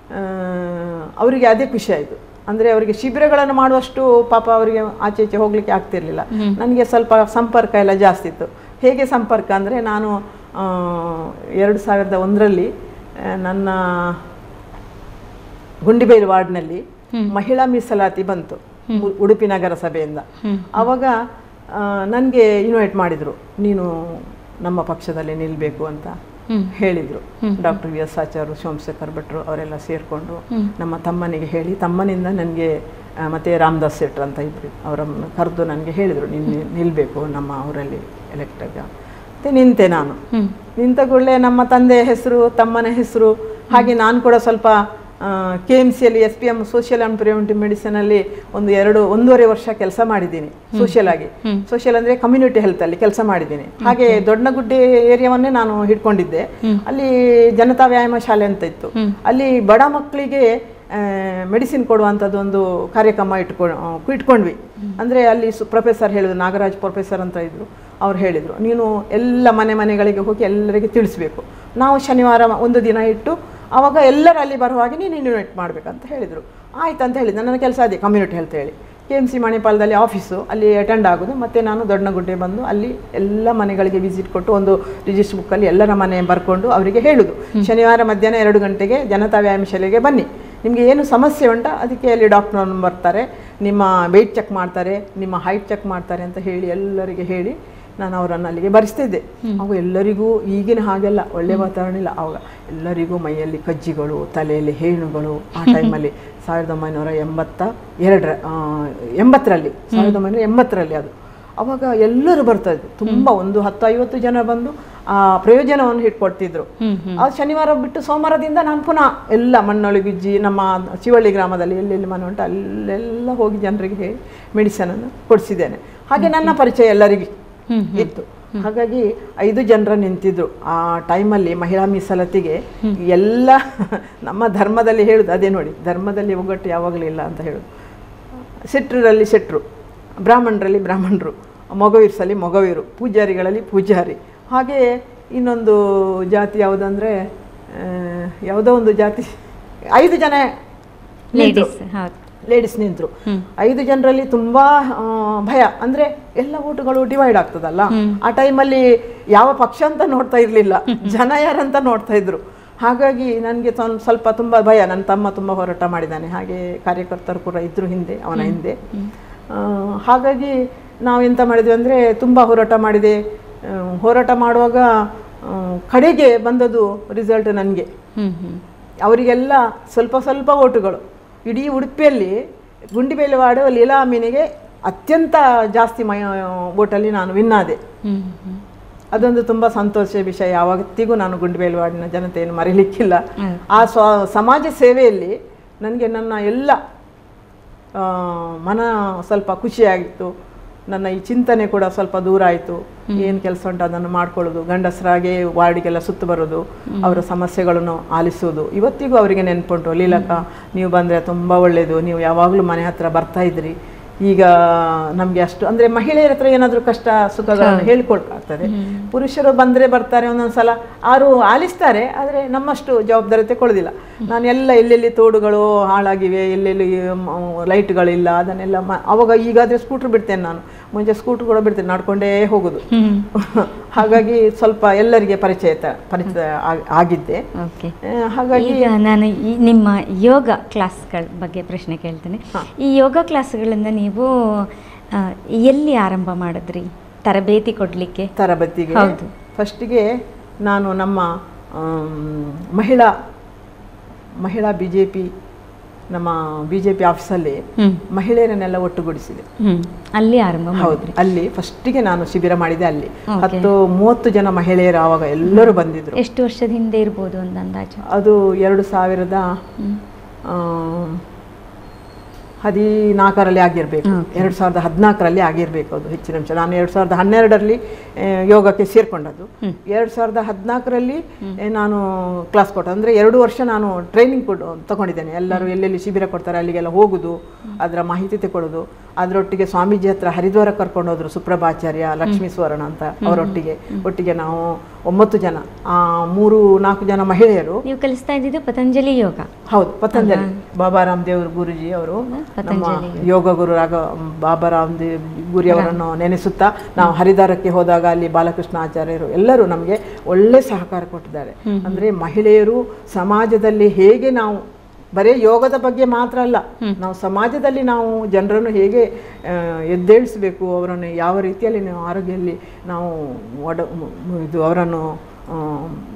ಅವರಿಗೆ ಅದೇ ಖುಷಿ ಆಯಿತು ಅಂದರೆ ಅವರಿಗೆ ಶಿಬಿರಗಳನ್ನು ಮಾಡುವಷ್ಟು ಪಾಪ ಅವರಿಗೆ ಆಚೆ ಈಚೆ ಹೋಗಲಿಕ್ಕೆ ಆಗ್ತಿರ್ಲಿಲ್ಲ ನನಗೆ ಸ್ವಲ್ಪ ಸಂಪರ್ಕ ಎಲ್ಲ ಜಾಸ್ತಿ ಇತ್ತು ಹೇಗೆ ಸಂಪರ್ಕ ಅಂದರೆ ನಾನು ಆ, ಎರಡು ಸಾವಿರದ ಒಂದರಲ್ಲಿ ಆ, ನನ್ನ ಗುಂಡಿಬೈಲು ವಾರ್ಡ್ನಲ್ಲಿ ಮಹಿಳಾ ಮೀಸಲಾತಿ ಬಂತು ಉ- ಉಡುಪಿ ನಗರಸಭೆಯಿಂದ ಆವಾಗ ನನಗೆ ಇನ್ವೈಟ್ ಮಾಡಿದರು ನೀನು ನಮ್ಮ ಪಕ್ಷದಲ್ಲಿ ನಿಲ್ಲಬೇಕು ಅಂತ ಹೇಳಿದರು doctor V S Acharya Somashekar ಭಟ್ರು ಅವರೆಲ್ಲ ಸೇರಿಕೊಂಡು ನಮ್ಮ ತಮ್ಮನಿಗೆ ಹೇಳಿ ತಮ್ಮನಿಂದ ನನಗೆ ಮತ್ತು ರಾಮದಾಸ್ ಶೆಟ್ರ್ ಅಂತ ಇಬ್ಬರು ಅವರನ್ನು ಕರೆದು ನನಗೆ ಹೇಳಿದರು ನೀನು ನಿಲ್ಲಬೇಕು ನಮ್ಮ ಊರಲ್ಲಿ ಎಲೆಕ್ಟಾಗ ಮತ್ತೆ ನಿಂತೆ ನಾನು ಹ್ಮ್ ನಿಂತ ಕೂಡಲೇ ನಮ್ಮ ತಂದೆಯ ಹೆಸರು ತಮ್ಮನ ಹೆಸರು ಹಾಗೆ ನಾನು ಕೂಡ ಸ್ವಲ್ಪ ಕೆ ಎಮ್ ಸಿಯಲ್ಲಿ S P M social and preventive ಮೆಡಿಸಿನಲ್ಲಿ ಒಂದು ಎರಡು ಒಂದೂವರೆ ವರ್ಷ ಕೆಲಸ ಮಾಡಿದ್ದೀನಿ ಸೋಷಿಯಲ್ ಆಗಿ ಸೋಷಿಯಲ್ ಅಂದರೆ ಕಮ್ಯುನಿಟಿ ಹೆಲ್ತಲ್ಲಿ ಕೆಲಸ ಮಾಡಿದ್ದೀನಿ ಹಾಗೆ ದೊಡ್ಡಗುಡ್ಡೆ ಏರಿಯಾವನ್ನೇ ನಾನು ಹಿಡ್ಕೊಂಡಿದ್ದೆ ಅಲ್ಲಿ ಜನತಾ ವ್ಯಾಯಾಮ ಶಾಲೆ ಅಂತ ಇತ್ತು ಅಲ್ಲಿ ಬಡ ಮಕ್ಕಳಿಗೆ ಮೆಡಿಸಿನ್ ಕೊಡುವಂಥದ್ದು ಒಂದು ಕಾರ್ಯಕ್ರಮ ಇಟ್ಕೊಂಡು ಇಟ್ಕೊಂಡ್ವಿ ಅಂದರೆ ಅಲ್ಲಿ ಸು ಪ್ರೊಫೆಸರ್ ಹೇಳಿದ್ರು ನಾಗರಾಜ್ ಪ್ರೊಫೆಸರ್ ಅಂತ ಇದ್ರು ಅವ್ರು ಹೇಳಿದರು ನೀನು ಎಲ್ಲ ಮನೆ ಮನೆಗಳಿಗೆ ಹೋಗಿ ಎಲ್ಲರಿಗೆ ತಿಳಿಸ್ಬೇಕು ನಾವು ಶನಿವಾರ ಒಂದು ದಿನ ಇಟ್ಟು ಆವಾಗ ಎಲ್ಲರೂ ಅಲ್ಲಿ ಬರುವಾಗ ನೀನು ಇನ್ವೈಟ್ ಮಾಡಬೇಕಂತ ಹೇಳಿದರು ಆಯ್ತು ಅಂತ ಹೇಳಿದ್ದು ನನ್ನ ಕೆಲಸ ಅದೇ ಕಮ್ಯುನಿಟಿ ಹೆಲ್ತ್ ಹೇಳಿ ಕೆ ಎಮ್ ಸಿ ಮಣಿಪಾಲದಲ್ಲಿ ಆಫೀಸು ಅಲ್ಲಿ ಅಟೆಂಡ್ ಆಗೋದು ಮತ್ತು ನಾನು ದೊಡ್ಡಗುಡ್ಡೆ ಬಂದು ಅಲ್ಲಿ ಎಲ್ಲ ಮನೆಗಳಿಗೆ ವಿಸಿಟ್ ಕೊಟ್ಟು ಒಂದು ರಿಜಿಸ್ಟರ್ ಬುಕ್ಕಲ್ಲಿ ಎಲ್ಲರ ಮನೆ ಬರ್ಕೊಂಡು ಅವರಿಗೆ ಹೇಳುದು ಶನಿವಾರ ಮಧ್ಯಾಹ್ನ ಎರಡು ಗಂಟೆಗೆ ಜನತಾ ವ್ಯಾಯಾಮ ಶಾಲೆಗೆ ಬನ್ನಿ ನಿಮಗೆ ಏನು ಸಮಸ್ಯೆ ಉಂಟಾ ಅದಕ್ಕೆ ಅಲ್ಲಿ ಡಾಕ್ಟರ್ ಬರ್ತಾರೆ ನಿಮ್ಮ ವೆಯ್ಟ್ ಚೆಕ್ ಮಾಡ್ತಾರೆ ನಿಮ್ಮ ಹೈಟ್ ಚೆಕ್ ಮಾಡ್ತಾರೆ ಅಂತ ಹೇಳಿ ಎಲ್ಲರಿಗೆ ಹೇಳಿ ನಾನು ಅವರನ್ನು ಅಲ್ಲಿಗೆ ಬರೆಸ್ತಿದ್ದೆ ಅವಾಗ ಎಲ್ಲರಿಗೂ ಈಗಿನ ಹಾಗೆಲ್ಲ ಒಳ್ಳೆ ವಾತಾವರಣ ಇಲ್ಲ ಅವಾಗ ಎಲ್ಲರಿಗೂ ಮೈಯಲ್ಲಿ ಕಜ್ಜಿಗಳು ತಲೆಯಲ್ಲಿ ಹೇಣುಗಳು ಆ ಟೈಮಲ್ಲಿ ಸಾವಿರದ ಒಂಬೈನೂರ ಎಂಬತ್ತ ಎರಡರ ಆ, ಎಂಬತ್ತರಲ್ಲಿ ಸಾವಿರದ ಒಂಬೈನೂರ ಎಂಬತ್ತರಲ್ಲಿ ಅದು ಅವಾಗ ಎಲ್ಲರೂ ಬರ್ತಾ ಇದ್ರು ತುಂಬ ಒಂದು ಹತ್ತು ಐವತ್ತು ಜನ ಬಂದು ಆ ಪ್ರಯೋಜನವನ್ನು ಇಟ್ಕೊಡ್ತಿದ್ರು ಆ ಶನಿವಾರ ಬಿಟ್ಟು ಸೋಮವಾರದಿಂದ ನಾನು ಪುನಃ ಎಲ್ಲ ಮಣ್ಣೊಳಗಿಜ್ಜಿ ನಮ್ಮ ಶಿವಳ್ಳಿ ಗ್ರಾಮದಲ್ಲಿ ಎಲ್ಲೆಲ್ಲಿ ಮನೆ ಉಂಟು ಅಲ್ಲೆಲ್ಲ ಹೋಗಿ ಜನರಿಗೆ ಹೇಳಿ ಮೆಡಿಸನನ್ನು ಕೊಡಿಸಿದ್ದೇನೆ ಹಾಗೆ ನನ್ನ ಪರಿಚಯ ಎಲ್ಲರಿಗೆ ಇತ್ತು ಹಾಗಾಗಿ ಐದು ಜನರ ನಿಂತಿದ್ರು ಆ ಟೈಮಲ್ಲಿ ಮಹಿಳಾ ಮೀಸಲಾತಿಗೆ ಎಲ್ಲ ನಮ್ಮ ಧರ್ಮದಲ್ಲಿ ಹೇಳುದು ಅದೇ ನೋಡಿ ಧರ್ಮದಲ್ಲಿ ಒಗ್ಗಟ್ಟು ಯಾವಾಗಲೂ ಇಲ್ಲ ಅಂತ ಹೇಳುದು ಶೆಟ್ರರಲ್ಲಿ ಶೆಟ್ರು ಬ್ರಾಹ್ಮಣರಲ್ಲಿ ಬ್ರಾಹ್ಮಣರು ಮೊಗವೀರ್ಸಲ್ಲಿ ಮೊಗವೀರು ಪೂಜಾರಿಗಳಲ್ಲಿ ಪೂಜಾರಿ ಹಾಗೆ ಇನ್ನೊಂದು ಜಾತಿ ಯಾವುದಂದರೆ ಯಾವುದೋ ಒಂದು ಜಾತಿ ಐದು ಜನ ನಿಂತ್ರು. ಲೇಡೀಸ್ ಹೌದು ಲೇಡೀಸ್ ನಿಂತರು ಐದು ಜನರಲ್ಲಿ ತುಂಬಾ ಆ, ಭಯ ಅಂದ್ರೆ ಎಲ್ಲ ಓಟುಗಳು ಡಿವೈಡ್ ಆಗ್ತದಲ್ಲ ಆ ಟೈಮಲ್ಲಿ ಯಾವ ಪಕ್ಷ ಅಂತ ನೋಡ್ತಾ ಇರ್ಲಿಲ್ಲ ಜನ ಯಾರಂತ ನೋಡ್ತಾ ಇದ್ರು ಹಾಗಾಗಿ ನನಗೆ ಸ್ವಲ್ಪ ತುಂಬಾ ಭಯ ನನ್ನ ತಮ್ಮ ತುಂಬಾ ಹೋರಾಟ ಮಾಡಿದ್ದಾನೆ ಹಾಗೆ ಕಾರ್ಯಕರ್ತರು ಕೂಡ ಇದ್ರು ಹಿಂದೆ ಅವನ ಹಿಂದೆ ಆ, ಹಾಗಾಗಿ ನಾವು ಎಂತ ಮಾಡಿದ್ವಿ ಅಂದ್ರೆ ತುಂಬಾ ಹೋರಾಟ ಮಾಡಿದೆ ಆ, ಹೋರಾಟ ಮಾಡುವಾಗ ಆ, ಕಡೆಗೆ ಬಂದದ್ದು ರಿಸಲ್ಟ್ ನನಗೆ ಹ್ಮ್ ಹ್ಮ್ ಅವರಿಗೆಲ್ಲ ಸ್ವಲ್ಪ ಸ್ವಲ್ಪ ಓಟುಗಳು ಇಡೀ ಉಡುಪಿಯಲ್ಲಿ ಗುಂಡಿಬೇಲೆವಾಡು ಲೀಲಾಮೀನಿಗೆ ಅತ್ಯಂತ ಜಾಸ್ತಿ ಮೈ ಓಟಲ್ಲಿ ನಾನು ವಿನ್ ಆದೆ ಹ್ಮ್ ಹ್ಮ್ ಅದೊಂದು ತುಂಬ ಸಂತೋಷ ವಿಷಯ ಯಾವತ್ತಿಗೂ ನಾನು ಗುಂಡಿಬೇಲವಾಡಿನ ಜನತೆಯನ್ನು ಮರೀಲಿಕ್ಕಿಲ್ಲ ಹೌದು. ಆ ಸ್ವ ಸಮಾಜ ಸೇವೆಯಲ್ಲಿ ನನಗೆ ನನ್ನ ಎಲ್ಲ ಆ, ಮನ ಸ್ವಲ್ಪ ಖುಷಿಯಾಗಿತ್ತು ನನ್ನ ಈ ಚಿಂತನೆ ಕೂಡ ಸ್ವಲ್ಪ ದೂರ ಆಯಿತು ಏನು ಕೆಲಸ ಉಂಟು ಅದನ್ನು ಮಾಡ್ಕೊಳ್ಳೋದು ಗಂಡಸರಾಗೆ ವಾರ್ಡಿಗೆಲ್ಲ ಸುತ್ತು ಬರೋದು ಅವರ ಸಮಸ್ಯೆಗಳನ್ನು ಆಲಿಸೋದು ಇವತ್ತಿಗೂ ಅವರಿಗೆ ನೆನ್ಪುಂಟು ಲೀಲಕ್ಕ ನೀವು ಬಂದರೆ ತುಂಬ ಒಳ್ಳೆಯದು ನೀವು ಯಾವಾಗಲೂ ಮನೆ ಹತ್ರ ಬರ್ತಾ ಇದ್ರಿ ಈಗ ನಮಗೆ ಅಷ್ಟು ಅಂದರೆ ಮಹಿಳೆಯರ ಹತ್ರ ಏನಾದರೂ ಕಷ್ಟ ಸುಖಗಳನ್ನು ಹೇಳ್ಕೊಳ್ಕಾಗ್ತದೆ ಪುರುಷರು ಬಂದರೆ ಬರ್ತಾರೆ ಒಂದೊಂದು ಸಲ ಆರು ಆಲಿಸ್ತಾರೆ ಆದರೆ ನಮ್ಮಷ್ಟು ಜವಾಬ್ದಾರಿ ತಗೊಳ್ಳೋದಿಲ್ಲ ನಾನು ಎಲ್ಲ ಎಲ್ಲೆಲ್ಲಿ ತೋಡುಗಳು ಹಾಳಾಗಿವೆ ಎಲ್ಲೆಲ್ಲಿ ಮ- ಲೈಟ್ಗಳಿಲ್ಲ ಅದನ್ನೆಲ್ಲ ಮ ಅವಾಗ ಈಗಾದರೆ ಸ್ಕೂಟ್ರ್ ಬಿಡ್ತೇನೆ ನಾನು ಮುಂಚೆ ಸ್ಕೂಟ್ರ್ ಕೂಡ ಬಿಡ್ತೇನೆ ನಡ್ಕೊಂಡೇ ಹೋಗೋದು ಹ್ಮ್ ಹಾಗಾಗಿ ಸ್ವಲ್ಪ ಎಲ್ಲರಿಗೆ ಪರಿಚಯ ತ- ಪರಿಚಯ ಆಗ್- ಆಗಿದ್ದೆ ಓಕೆ ಆ, ಹಾಗಾಗಿ ಈಗ ನಾನು ಈ ನಿಮ್ಮ ಯೋಗ ಕ್ಲಾಸ್ಗಳ ಬಗ್ಗೆ ಪ್ರಶ್ನೆ ಕೇಳ್ತೇನೆ ಈ ಯೋಗ ಕ್ಲಾಸ್ಗಳಿಂದ ನೀವು ಆ, ಎಲ್ಲಿ ಆರಂಭ ಮಾಡಿದ್ರಿ ತರಬೇತಿ ಕೊಡ್ಲಿಕ್ಕೆ ತರಬೇತಿಗೆ ಹೌದು. ಫಸ್ಟಿಗೆ ನಾನು ನಮ್ಮ ಆಮ್, ಮಹಿಳಾ ಮಹಿಳಾ ಬಿ ಜೆ ಪಿ ನಮ್ಮ ಬಿ ಜೆ ಪಿ ಆಫೀಸಲ್ಲಿ ಹ್ಮ್ ಮಹಿಳೆಯರನ್ನೆಲ್ಲ ಒಟ್ಟುಗೂಡಿಸಿದೆ ಹ್ಮ್ ಅಲ್ಲಿ ಆರಂಭ ಹೌದು ಮಾಡಿದ್ರಿ ಅಲ್ಲಿ ಫಸ್ಟಿಗೆ ನಾನು ಶಿಬಿರ ಮಾಡಿದೆ ಅಲ್ಲಿ Okay. ಹತ್ತು ಮೂವತ್ತು ಜನ ಮಹಿಳೆಯರು ಆವಾಗ ಎಲ್ಲರೂ ಬಂದಿದ್ರು ಎಷ್ಟು ವರ್ಷದ ಹಿಂದೆ ಇರ್ಬೋದು ಒಂದು ಅಂದಾಜು ಅದು ಎರಡು ಸಾವಿರದ ಹ್ಮ್. ಆ, ಹದಿನಾಲ್ಕರಲ್ಲಿ ಆಗಿರಬೇಕು ಎರಡು ಸಾವಿರದ ಹದಿನಾಲ್ಕರಲ್ಲಿ ಆಗಿರಬೇಕು ಅದು ಹೆಚ್ಚಿನ ಅಂಶ ನಾನು ಎರಡು ಸಾವಿರದ ಹನ್ನೆರಡರಲ್ಲಿ ಆ, ಯೋಗಕ್ಕೆ ಸೇರಿಕೊಂಡದ್ದು ಎರಡು ಸಾವಿರದ ಹದಿನಾಲ್ಕರಲ್ಲಿ ನಾನು ಕ್ಲಾಸ್ ಕೊಟ್ಟು ಅಂದರೆ ಎರಡು ವರ್ಷ ನಾನು ಟ್ರೈನಿಂಗ್ ಕೊಡು ತಗೊಂಡಿದ್ದೇನೆ ಎಲ್ಲರೂ ಎಲ್ಲೆಲ್ಲಿ ಶಿಬಿರ ಕೊಡ್ತಾರೆ ಅಲ್ಲಿಗೆಲ್ಲ ಹೋಗುದು ಅದರ ಮಾಹಿತಿ ತಗೊಳ್ಳೋದು ಅದರೊಟ್ಟಿಗೆ ಸ್ವಾಮೀಜಿ ಹತ್ರ ಹರಿದ್ವಾರ ಕರ್ಕೊಂಡು ಹೋದ್ರು ಸುಪ್ರಭಾಚಾರ್ಯ ಲಕ್ಷ್ಮೀ ಸ್ವರ್ಣ ಅಂತ ಅವರೊಟ್ಟಿಗೆ ಒಟ್ಟಿಗೆ ನಾವು ಒಂಬತ್ತು ಜನ ಆ ಮೂರು ನಾಲ್ಕು ಜನ ಮಹಿಳೆಯರು ನೀವು ಕಲಿಸ್ತಾ ಇದ್ದಿದ್ದು ಪತಂಜಲಿ ಯೋಗ ಹೌದು ಪತಂಜಲಿ ಬಾಬಾ ರಾಮದೇವ್ ಗುರುಜಿ ಅವರು ನಮ್ಮ ಯೋಗ ಗುರು ರಾಘ ಬಾಬಾ ರಾಮದೇವ್ ಗುರಿ ಅವರನ್ನು ನೆನೆಸುತ್ತಾ ನಾವು ಹರಿದಾರಕ್ಕೆ ಹೋದಾಗ ಅಲ್ಲಿ ಬಾಲಕೃಷ್ಣ ಆಚಾರ್ಯರು ಎಲ್ಲರೂ ನಮಗೆ ಒಳ್ಳೆ ಸಹಕಾರ ಕೊಟ್ಟಿದ್ದಾರೆ ಅಂದ್ರೆ ಮಹಿಳೆಯರು ಸಮಾಜದಲ್ಲಿ ಹೇಗೆ ನಾವು ಬರೀ ಯೋಗದ ಬಗ್ಗೆ ಮಾತ್ರ ಅಲ್ಲ ನಾವು ಸಮಾಜದಲ್ಲಿ ನಾವು ಜನರನ್ನು ಹೇಗೆ ಆ, ಎದ್ದೇಳಿಸಬೇಕು ಅವರನ್ನು ಯಾವ ರೀತಿಯಲ್ಲಿ ನಾವು ಆರೋಗ್ಯದಲ್ಲಿ ನಾವು ಒಡ ಮ್- ಇದು ಅವರನ್ನು ಆ,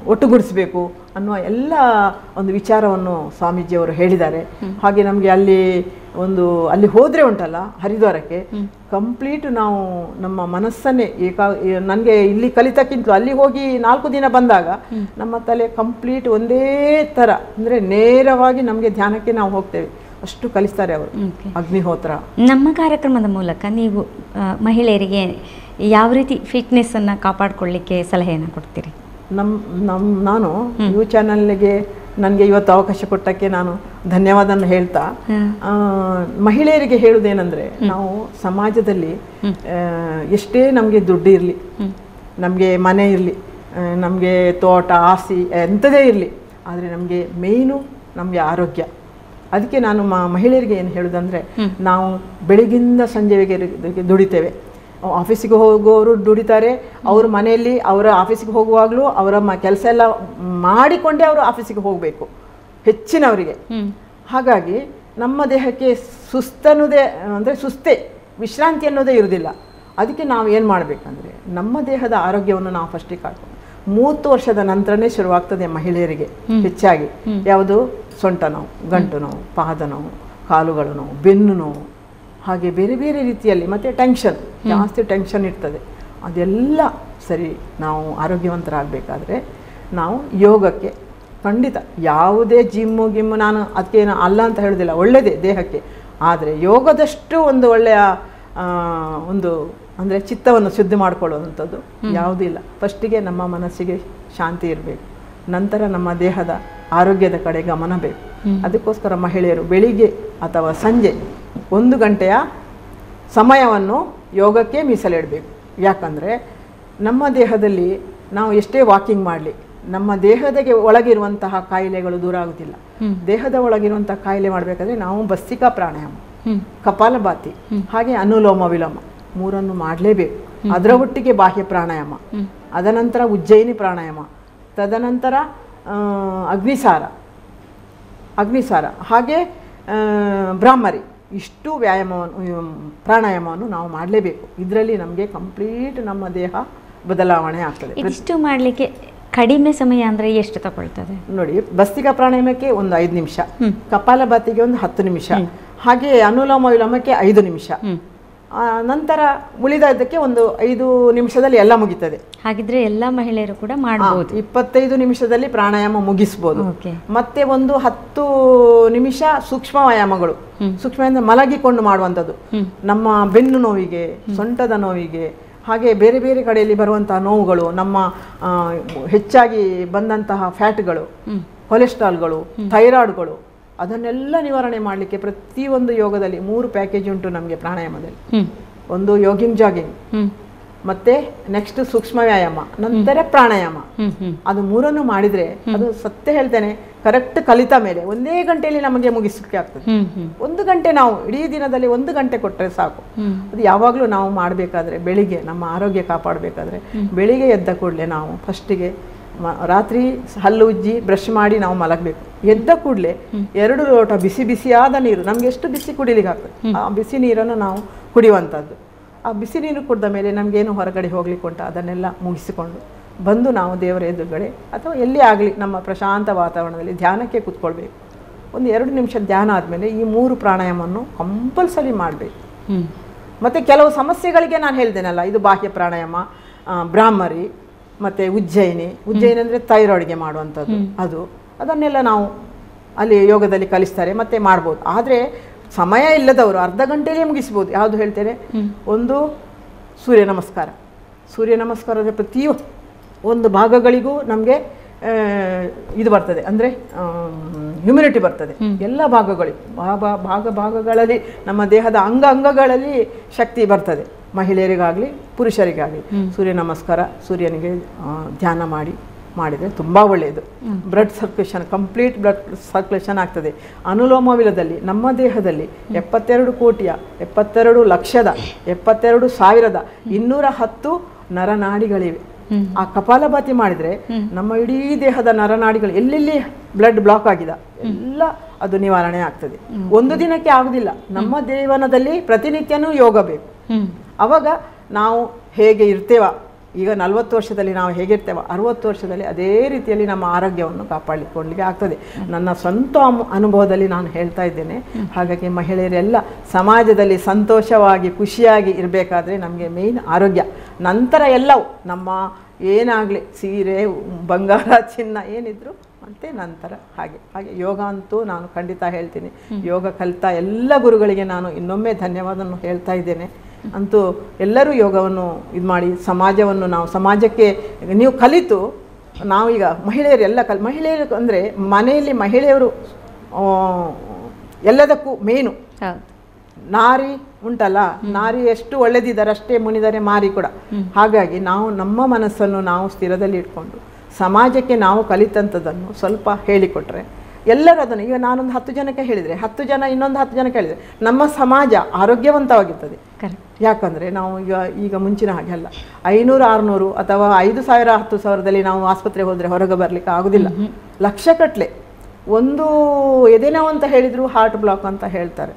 ಒಟ್ಟುಗೂಡಿಸಬೇಕು ಅನ್ನುವ ಎಲ್ಲ ಒಂದು ವಿಚಾರವನ್ನು ಸ್ವಾಮೀಜಿಯವರು ಹೇಳಿದ್ದಾರೆ ಹಾಗೆ ನಮಗೆ ಅಲ್ಲಿ ಒಂದು ಅಲ್ಲಿ ಹೋದರೆ ಉಂಟಲ್ಲ ಹರಿದ್ವಾರಕ್ಕೆ ಕಂಪ್ಲೀಟ್ ನಾವು ನಮ್ಮ ಮನಸ್ಸನ್ನೇ ಏಕಾ ನನಗೆ ಇಲ್ಲಿ ಕಲಿತಕ್ಕಿಂತಲೂ ಅಲ್ಲಿ ಹೋಗಿ ನಾಲ್ಕು ದಿನ ಬಂದಾಗ ನಮ್ಮ ತಲೆ ಕಂಪ್ಲೀಟ್ ಒಂದೇ ಥರ ಅಂದರೆ ನೇರವಾಗಿ ನಮಗೆ ಧ್ಯಾನಕ್ಕೆ ನಾವು ಹೋಗ್ತೇವೆ ಅಷ್ಟು ಕಲಿಸ್ತಾರೆ ಅವರು Okay. ಅಗ್ನಿಹೋತ್ರ ನಮ್ಮ ಕಾರ್ಯಕ್ರಮದ ಮೂಲಕ ನೀವು ಆ, ಮಹಿಳೆಯರಿಗೆ ಯಾವ ರೀತಿ ಫಿಟ್ನೆಸ್ಸನ್ನು ಕಾಪಾಡಿಕೊಳ್ಳಿಕ್ಕೆ ಸಲಹೆಯನ್ನು ಕೊಡ್ತೀರಿ ನಮ್ಮ ನಮ್ಮ ನಾನು ಯು ಚಾನಲ್ಗೆ ನನಗೆ ಇವತ್ತು ಅವಕಾಶ ಕೊಟ್ಟಕ್ಕೆ ನಾನು ಧನ್ಯವಾದನ ಹೇಳ್ತಾ ಹ್ಮ್. ಆ, ಮಹಿಳೆಯರಿಗೆ ಹೇಳುವುದೇನೆಂದರೆ ನಾವು ಸಮಾಜದಲ್ಲಿ ಆ, ಎಷ್ಟೇ ನಮಗೆ ದುಡ್ಡು ಇರಲಿ ನಮಗೆ ಮನೆ ಇರಲಿ ನಮಗೆ ತೋಟ ಆಸ್ತಿ ಎಂಥದೇ ಇರಲಿ ಆದರೆ ನಮಗೆ ಮೇಯ್ನು ನಮಗೆ ಆರೋಗ್ಯ ಅದಕ್ಕೆ ನಾನು ಮ ಮಹಿಳೆಯರಿಗೆ ಏನು ಹೇಳೋದಂದರೆ ನಾವು ಬೆಳಗಿಂದ ಸಂಜೆವರೆಗೆ ದುಡಿತೇವೆ ಆಫೀಸಿಗೆ ಹೋಗುವವರು ದುಡಿತಾರೆ ಅವ್ರ ಮನೆಯಲ್ಲಿ ಅವರ ಆಫೀಸಿಗೆ ಹೋಗುವಾಗಲೂ ಅವರ ಮ ಕೆಲಸ ಎಲ್ಲ ಮಾಡಿಕೊಂಡೇ ಅವರು ಆಫೀಸಿಗೆ ಹೋಗಬೇಕು ಹೆಚ್ಚಿನವರಿಗೆ ಹಾಗಾಗಿ ನಮ್ಮ ದೇಹಕ್ಕೆ ಸುಸ್ತನ್ನುವುದೇ ಅಂದರೆ ಸುಸ್ತೆ ವಿಶ್ರಾಂತಿ ಅನ್ನೋದೇ ಇರುವುದಿಲ್ಲ ಅದಕ್ಕೆ ನಾವು ಏನು ಮಾಡಬೇಕಂದ್ರೆ ನಮ್ಮ ದೇಹದ ಆರೋಗ್ಯವನ್ನು ನಾವು ಫಸ್ಟಿಗೆ ಕಾಡ್ಕೊಂಡು ಮೂವತ್ತು ವರ್ಷದ ನಂತರನೇ ಶುರುವಾಗ್ತದೆ ಮಹಿಳೆಯರಿಗೆ ಹೆಚ್ಚಾಗಿ ಯಾವುದು ಸೊಂಟ ನೋವು ಗಂಟು ನೋವು ಪಾದ ನೋವು ಕಾಲುಗಳು ನೋವು ಬೆನ್ನು ನೋವು ಹಾಗೆ ಬೇರೆ ಬೇರೆ ರೀತಿಯಲ್ಲಿ ಮತ್ತು ಟೆನ್ಷನ್ ಜಾಸ್ತಿ ಟೆನ್ಷನ್ ಇರ್ತದೆ ಅದೆಲ್ಲ ಸರಿ ನಾವು ಆರೋಗ್ಯವಂತರಾಗಬೇಕಾದ್ರೆ ನಾವು ಯೋಗಕ್ಕೆ ಖಂಡಿತ ಯಾವುದೇ ಜಿಮ್ಮು ಗಿಮ್ಮು ನಾನು ಅದಕ್ಕೇನು ಅಲ್ಲ ಅಂತ ಹೇಳೋದಿಲ್ಲ ಒಳ್ಳೆಯದೇ ದೇಹಕ್ಕೆ ಆದರೆ ಯೋಗದಷ್ಟು ಒಂದು ಒಳ್ಳೆಯ ಆ, ಒಂದು ಅಂದರೆ ಚಿತ್ತವನ್ನು ಶುದ್ಧಿ ಮಾಡಿಕೊಳ್ಳುವಂಥದ್ದು ಯಾವುದೂ ಇಲ್ಲ ಫಸ್ಟಿಗೆ ನಮ್ಮ ಮನಸ್ಸಿಗೆ ಶಾಂತಿ ಇರಬೇಕು ನಂತರ ನಮ್ಮ ದೇಹದ ಆರೋಗ್ಯದ ಕಡೆ ಗಮನ ಬೇಕು ಅದಕ್ಕೋಸ್ಕರ ಮಹಿಳೆಯರು ಬೆಳಿಗ್ಗೆ ಅಥವಾ ಸಂಜೆ ಒಂದು ಗಂಟೆಯ ಸಮಯವನ್ನು ಯೋಗಕ್ಕೆ ಮೀಸಲಿಡಬೇಕು ಯಾಕಂದರೆ ನಮ್ಮ ದೇಹದಲ್ಲಿ ನಾವು ಎಷ್ಟೇ ವಾಕಿಂಗ್ ಮಾಡಲಿ ನಮ್ಮ ದೇಹದಗೆ ಒಳಗಿರುವಂತಹ ಕಾಯಿಲೆಗಳು ದೂರ ಆಗುತ್ತಿಲ್ಲ ದೇಹದ ಒಳಗಿರುವಂತಹ ಕಾಯಿಲೆ ಮಾಡಬೇಕಾದ್ರೆ ನಾವು ಭಸ್ತಿಕಾ ಪ್ರಾಣಾಯಾಮ ಕಪಾಲಭಾತಿ ಹಾಗೆ ಅನುಲೋಮ ವಿಲೋಮ ಮೂರನ್ನು ಮಾಡಲೇಬೇಕು ಅದರ ಒಟ್ಟಿಗೆ ಬಾಹ್ಯ ಪ್ರಾಣಾಯಾಮ ಅದನಂತರ ಉಜ್ಜಯಿನಿ ಪ್ರಾಣಾಯಾಮ ತದನಂತರ ಆ, ಅಗ್ನಿಸಾರ ಅಗ್ನಿಸಾರ ಹಾಗೆ ಆ, ಬ್ರಾಹ್ಮರಿ ಇಷ್ಟು ವ್ಯಾಯಾಮವನ್ನು ಇವ್, ಪ್ರಾಣಾಯಾಮವನ್ನು ನಾವು ಮಾಡಲೇಬೇಕು ಇದರಲ್ಲಿ ನಮಗೆ ಕಂಪ್ಲೀಟ್ ನಮ್ಮ ದೇಹ ಬದಲಾವಣೆ ಆಗ್ತದೆ ಇದಿಷ್ಟು ಮಾಡಲಿಕ್ಕೆ ಕಡಿಮೆ ಸಮಯ ಅಂದರೆ ಎಷ್ಟು ತಗೊಳ್ತದೆ ನೋಡಿ ಭಸ್ತಿಕಾ ಪ್ರಾಣಾಯಾಮಕ್ಕೆ ಒಂದು ಐದು ನಿಮಿಷ ಕಪಾಲಭಾತಿಗೆ ಒಂದು ಹತ್ತು ನಿಮಿಷ ಹಾಗೆ ಅನುಲೋಮ ವಿಲೋಮಕ್ಕೆ ಐದು ನಿಮಿಷ ಆ, ನಂತರ ಉಳಿದದ್ದಕ್ಕೆ ಒಂದು ಐದು ನಿಮಿಷದಲ್ಲಿ ಎಲ್ಲ ಮುಗೀತದೆ ಹಾಗಿದ್ರೆ ಎಲ್ಲ ಮಹಿಳೆಯರು ಕೂಡ ಮಾಡ್ಬೋದು ಆ, ಇಪ್ಪತ್ತೈದು ನಿಮಿಷದಲ್ಲಿ ಪ್ರಾಣಾಯಾಮ ಮುಗಿಸ್ಬೋದು ಓಕೆ ಮತ್ತೆ ಒಂದು ಹತ್ತು ನಿಮಿಷ ಸೂಕ್ಷ್ಮ ವ್ಯಾಯಾಮಗಳು ಸೂಕ್ಷ್ಮ ಅಂದರೆ ಮಲಗಿಕೊಂಡು ಮಾಡುವಂಥದ್ದು ನಮ್ಮ ಬೆನ್ನು ನೋವಿಗೆ ಸೊಂಟದ ನೋವಿಗೆ ಹಾಗೆ ಬೇರೆ ಬೇರೆ ಕಡೆಯಲ್ಲಿ ಬರುವಂತಹ ನೋವುಗಳು ನಮ್ಮ ಆ, ಹೆಚ್ಚಾಗಿ ಬಂದಂತಹ ಫ್ಯಾಟ್ಗಳು ಕೊಲೆಸ್ಟ್ರಾಲ್ಗಳು ಥೈರಾಯ್ಡ್ಗಳು ಅದನ್ನೆಲ್ಲ ನಿವಾರಣೆ ಮಾಡಲಿಕ್ಕೆ ಪ್ರತಿಯೊಂದು ಯೋಗದಲ್ಲಿ ಮೂರು ಪ್ಯಾಕೇಜ್ ಉಂಟು ನಮಗೆ ಪ್ರಾಣಾಯಾಮದಲ್ಲಿ ಹ್ಮ್ ಒಂದು ಯೋಗಿಂಗ್ ಜಾಗಿಂಗ್ ಹ್ಮ್ ಮತ್ತೆ ನೆಕ್ಸ್ಟ್ ಸೂಕ್ಷ್ಮ ವ್ಯಾಯಾಮ ನಂತರ ಪ್ರಾಣಾಯಾಮ ಹ್ಮ್ ಹ್ಮ್ ಅದು ಮೂರನ್ನು ಮಾಡಿದ್ರೆ ಅದು ಸತ್ಯ ಹೇಳ್ತೇನೆ ಕರೆಕ್ಟ್ ಕಲಿತ ಮೇಲೆ ಒಂದೇ ಗಂಟೆಯಲ್ಲಿ ನಮಗೆ ಮುಗಿಸಲಿಕ್ಕೆ ಆಗ್ತದೆ ಹ್ಮ್ ಹ್ಮ್ ಒಂದು ಗಂಟೆ ನಾವು ಇಡೀ ದಿನದಲ್ಲಿ ಒಂದು ಗಂಟೆ ಕೊಟ್ಟರೆ ಸಾಕು ಹ್ಮ್ ಅದು ಯಾವಾಗಲೂ ನಾವು ಮಾಡಬೇಕಾದ್ರೆ ಬೆಳಿಗ್ಗೆ ನಮ್ಮ ಆರೋಗ್ಯ ಕಾಪಾಡಬೇಕಾದ್ರೆ ಬೆಳಿಗ್ಗೆ ಎದ್ದ ಕೂಡಲೇ ನಾವು ಫಸ್ಟಿಗೆ ಮ- ರಾತ್ರಿ ಹಲ್ಲು ಉಜ್ಜಿ ಬ್ರಷ್ ಮಾಡಿ ನಾವು ಮಲಗಬೇಕು ಎದ್ದ ಕೂಡಲೇ ಎರಡು ಲೋಟ ಬಿಸಿ ಬಿಸಿಯಾದ ನೀರು ನಮ್ಗೆ ಎಷ್ಟು ಬಿಸಿ ಕುಡಿಲಿಕ್ಕೆ ಆಗ್ತದೆ ಆ ಬಿಸಿ ನೀರನ್ನು ನಾವು ಕುಡಿಯುವಂಥದ್ದು ಆ ಬಿಸಿ ನೀರು ಕುಡಿದ ಮೇಲೆ ನಮಗೇನು ಹೊರಗಡೆ ಹೋಗ್ಲಿಕ್ಕೆ ಉಂಟ ಅದನ್ನೆಲ್ಲ ಮುಗಿಸಿಕೊಂಡು ಬಂದು ನಾವು ದೇವರ ಎದುರುಗಡೆ ಅಥವಾ ಎಲ್ಲಿ ಆಗಲಿ ನಮ್ಮ ಪ್ರಶಾಂತ ವಾತಾವರಣದಲ್ಲಿ ಧ್ಯಾನಕ್ಕೆ ಕೂತ್ಕೊಳ್ಬೇಕು ಒಂದು ಎರಡು ನಿಮಿಷ ಧ್ಯಾನ ಆದಮೇಲೆ ಈ ಮೂರು ಪ್ರಾಣಾಯಾಮವನ್ನು ಕಂಪಲ್ಸರಿ ಮಾಡಬೇಕು ಹ್ಮ್ ಮತ್ತು ಕೆಲವು ಸಮಸ್ಯೆಗಳಿಗೆ ನಾನು ಹೇಳ್ದೇನಲ್ಲ ಇದು ಬಾಹ್ಯ ಪ್ರಾಣಾಯಾಮ ಆ, ಬ್ರಾಹ್ಮರಿ ಮತ್ತು ಉಜ್ಜಯಿನಿ ಉಜ್ಜಯಿನಿ ಅಂದರೆ ಥೈರಾಯ್ಡ್ಗೆ ಮಾಡುವಂಥದ್ದು ಅದು ಅದನ್ನೆಲ್ಲ ನಾವು ಅಲ್ಲಿ ಯೋಗದಲ್ಲಿ ಕಲಿಸ್ತಾರೆ ಮತ್ತೆ ಮಾಡ್ಬೋದು ಆದರೆ ಸಮಯ ಇಲ್ಲದವರು ಅರ್ಧ ಗಂಟೆಯಲ್ಲೇ ಮುಗಿಸ್ಬೋದು ಯಾವುದು ಹೇಳ್ತೇನೆ ಒಂದು ಸೂರ್ಯ ನಮಸ್ಕಾರ ಸೂರ್ಯ ನಮಸ್ಕಾರದ ಪ್ರತಿ ಒಂದು ಭಾಗಗಳಿಗೂ ನಮಗೆ ಇದು ಬರ್ತದೆ ಅಂದರೆ ಹ್ಯುಮಿನಿಟಿ ಬರ್ತದೆ ಎಲ್ಲ ಭಾಗಗಳಿಗೂ ಭಾಗ ಭಾಗ ಭಾಗಗಳಲ್ಲಿ ನಮ್ಮ ದೇಹದ ಅಂಗ ಅಂಗಗಳಲ್ಲಿ ಶಕ್ತಿ ಬರ್ತದೆ ಮಹಿಳೆಯರಿಗಾಗಲಿ ಪುರುಷರಿಗಾಗಲಿ ಸೂರ್ಯ ನಮಸ್ಕಾರ ಸೂರ್ಯನಿಗೆ ಆ, ಧ್ಯಾನ ಮಾಡಿ ಮಾಡಿದರೆ ತುಂಬ ಒಳ್ಳೆಯದು blood circulation complete blood circulation ಆಗ್ತದೆ ಅನುಲೋಮವಿಲದಲ್ಲಿ ನಮ್ಮ ದೇಹದಲ್ಲಿ ಎಪ್ಪತ್ತೆರಡು ಕೋಟಿಯ ಎಪ್ಪತ್ತೆರಡು ಲಕ್ಷದ ಎಪ್ಪತ್ತೆರಡು ಸಾವಿರದ ಇನ್ನೂರ ಹತ್ತು ನರನಾಡಿಗಳಿವೆ ಆ ಕಪಾಲಭಾತಿ ಮಾಡಿದರೆ ನಮ್ಮ ಇಡೀ ದೇಹದ ನರನಾಡಿಗಳು ಎಲ್ಲೆಲ್ಲಿ ಬ್ಲಡ್ ಬ್ಲಾಕ್ ಆಗಿದೆ ಎಲ್ಲ ಅದು ನಿವಾರಣೆ ಆಗ್ತದೆ ಒಂದು ದಿನಕ್ಕೆ ಆಗುದಿಲ್ಲ ನಮ್ಮ ಜೀವನದಲ್ಲಿ ಪ್ರತಿನಿತ್ಯನೂ ಯೋಗ ಬೇಕು ಹ್ಮ್ ಅವಾಗ ನಾವು ಹೇಗೆ ಇರ್ತೇವ ಈಗ ನಲವತ್ತು ವರ್ಷದಲ್ಲಿ ನಾವು ಹೇಗಿರ್ತೇವೆ ಅರುವತ್ತು ವರ್ಷದಲ್ಲಿ ಅದೇ ರೀತಿಯಲ್ಲಿ ನಮ್ಮ ಆರೋಗ್ಯವನ್ನು ಕಾಪಾಡಿಕೊಳ್ಳಿಕ್ಕೆ ಆಗ್ತದೆ ನನ್ನ ಸ್ವಂತ ಅಮ್- ಅನುಭವದಲ್ಲಿ ನಾನು ಹೇಳ್ತಾ ಇದ್ದೇನೆ ಹಾಗಾಗಿ ಮಹಿಳೆಯರೆಲ್ಲ ಸಮಾಜದಲ್ಲಿ ಸಂತೋಷವಾಗಿ ಖುಷಿಯಾಗಿ ಇರಬೇಕಾದ್ರೆ ನಮಗೆ ಮೇಯ್ನ್ ಆರೋಗ್ಯ ನಂತರ ಎಲ್ಲವೂ ನಮ್ಮ ಏನಾಗಲಿ ಸೀರೆ ಬಂಗಾರ ಚಿನ್ನ ಏನಿದ್ರು ಮತ್ತೆ ನಂತರ ಹಾಗೆ ಹಾಗೆ ಯೋಗ ಅಂತೂ ನಾನು ಖಂಡಿತ ಹೇಳ್ತೀನಿ ಯೋಗ ಕಲಿತ ಎಲ್ಲ ಗುರುಗಳಿಗೆ ನಾನು ಇನ್ನೊಮ್ಮೆ ಧನ್ಯವಾದವನ್ನು ಹೇಳ್ತಾ ಇದ್ದೇನೆ ಅಂತೂ ಎಲ್ಲರೂ ಯೋಗವನ್ನು ಇದು ಮಾಡಿ ಸಮಾಜವನ್ನು ನಾವು ಸಮಾಜಕ್ಕೆ ನೀವು ಕಲಿತು ನಾವೀಗ ಮಹಿಳೆಯರು ಎಲ್ಲ ಕಲ್ ಮಹಿಳೆಯರು ಅಂದರೆ ಮನೆಯಲ್ಲಿ ಮಹಿಳೆಯರು ಆ, ಎಲ್ಲದಕ್ಕೂ ಮೇನು ಹೌದು ನಾರಿ ಉಂಟಲ್ಲ ನಾರಿ ಎಷ್ಟು ಒಳ್ಳೆದಿದ್ದಾರೆ ಅಷ್ಟೇ ಮುನಿದರೆ ಮಾರಿ ಕೂಡ ಹಾಗಾಗಿ ನಾವು ನಮ್ಮ ಮನಸ್ಸನ್ನು ನಾವು ಸ್ಥಿರದಲ್ಲಿ ಇಟ್ಕೊಂಡು ಸಮಾಜಕ್ಕೆ ನಾವು ಕಲಿತಂಥದ್ದನ್ನು ಸ್ವಲ್ಪ ಹೇಳಿಕೊಟ್ರೆ ಎಲ್ಲರೂ ಅದನ್ನು ಈಗ ನಾನೊಂದು ಹತ್ತು ಜನಕ್ಕೆ ಹೇಳಿದರೆ ಹತ್ತು ಜನ ಇನ್ನೊಂದು ಹತ್ತು ಜನಕ್ಕೆ ಹೇಳಿದರೆ ನಮ್ಮ ಸಮಾಜ ಆರೋಗ್ಯವಂತವಾಗಿರ್ತದೆ ಕರೆಕ್ಟ್ ಯಾಕಂದರೆ ನಾವು ಈಗ ಈಗ ಮುಂಚಿನ ಹಾಗೆ ಅಲ್ಲ ಐನೂರು ಆರುನೂರು ಅಥವಾ ಐದು ಸಾವಿರ ಹತ್ತು ಸಾವಿರದಲ್ಲಿ ನಾವು ಆಸ್ಪತ್ರೆಗೆ ಹೋದರೆ ಹೊರಗೆ ಬರಲಿಕ್ಕೆ ಆಗೋದಿಲ್ಲ ಲಕ್ಷಗಟ್ಟಲೆ ಒಂದು ಎದೆನೋವು ಅಂತ ಹೇಳಿದ್ರು ಹಾರ್ಟ್ ಬ್ಲಾಕ್ ಅಂತ ಹೇಳ್ತಾರೆ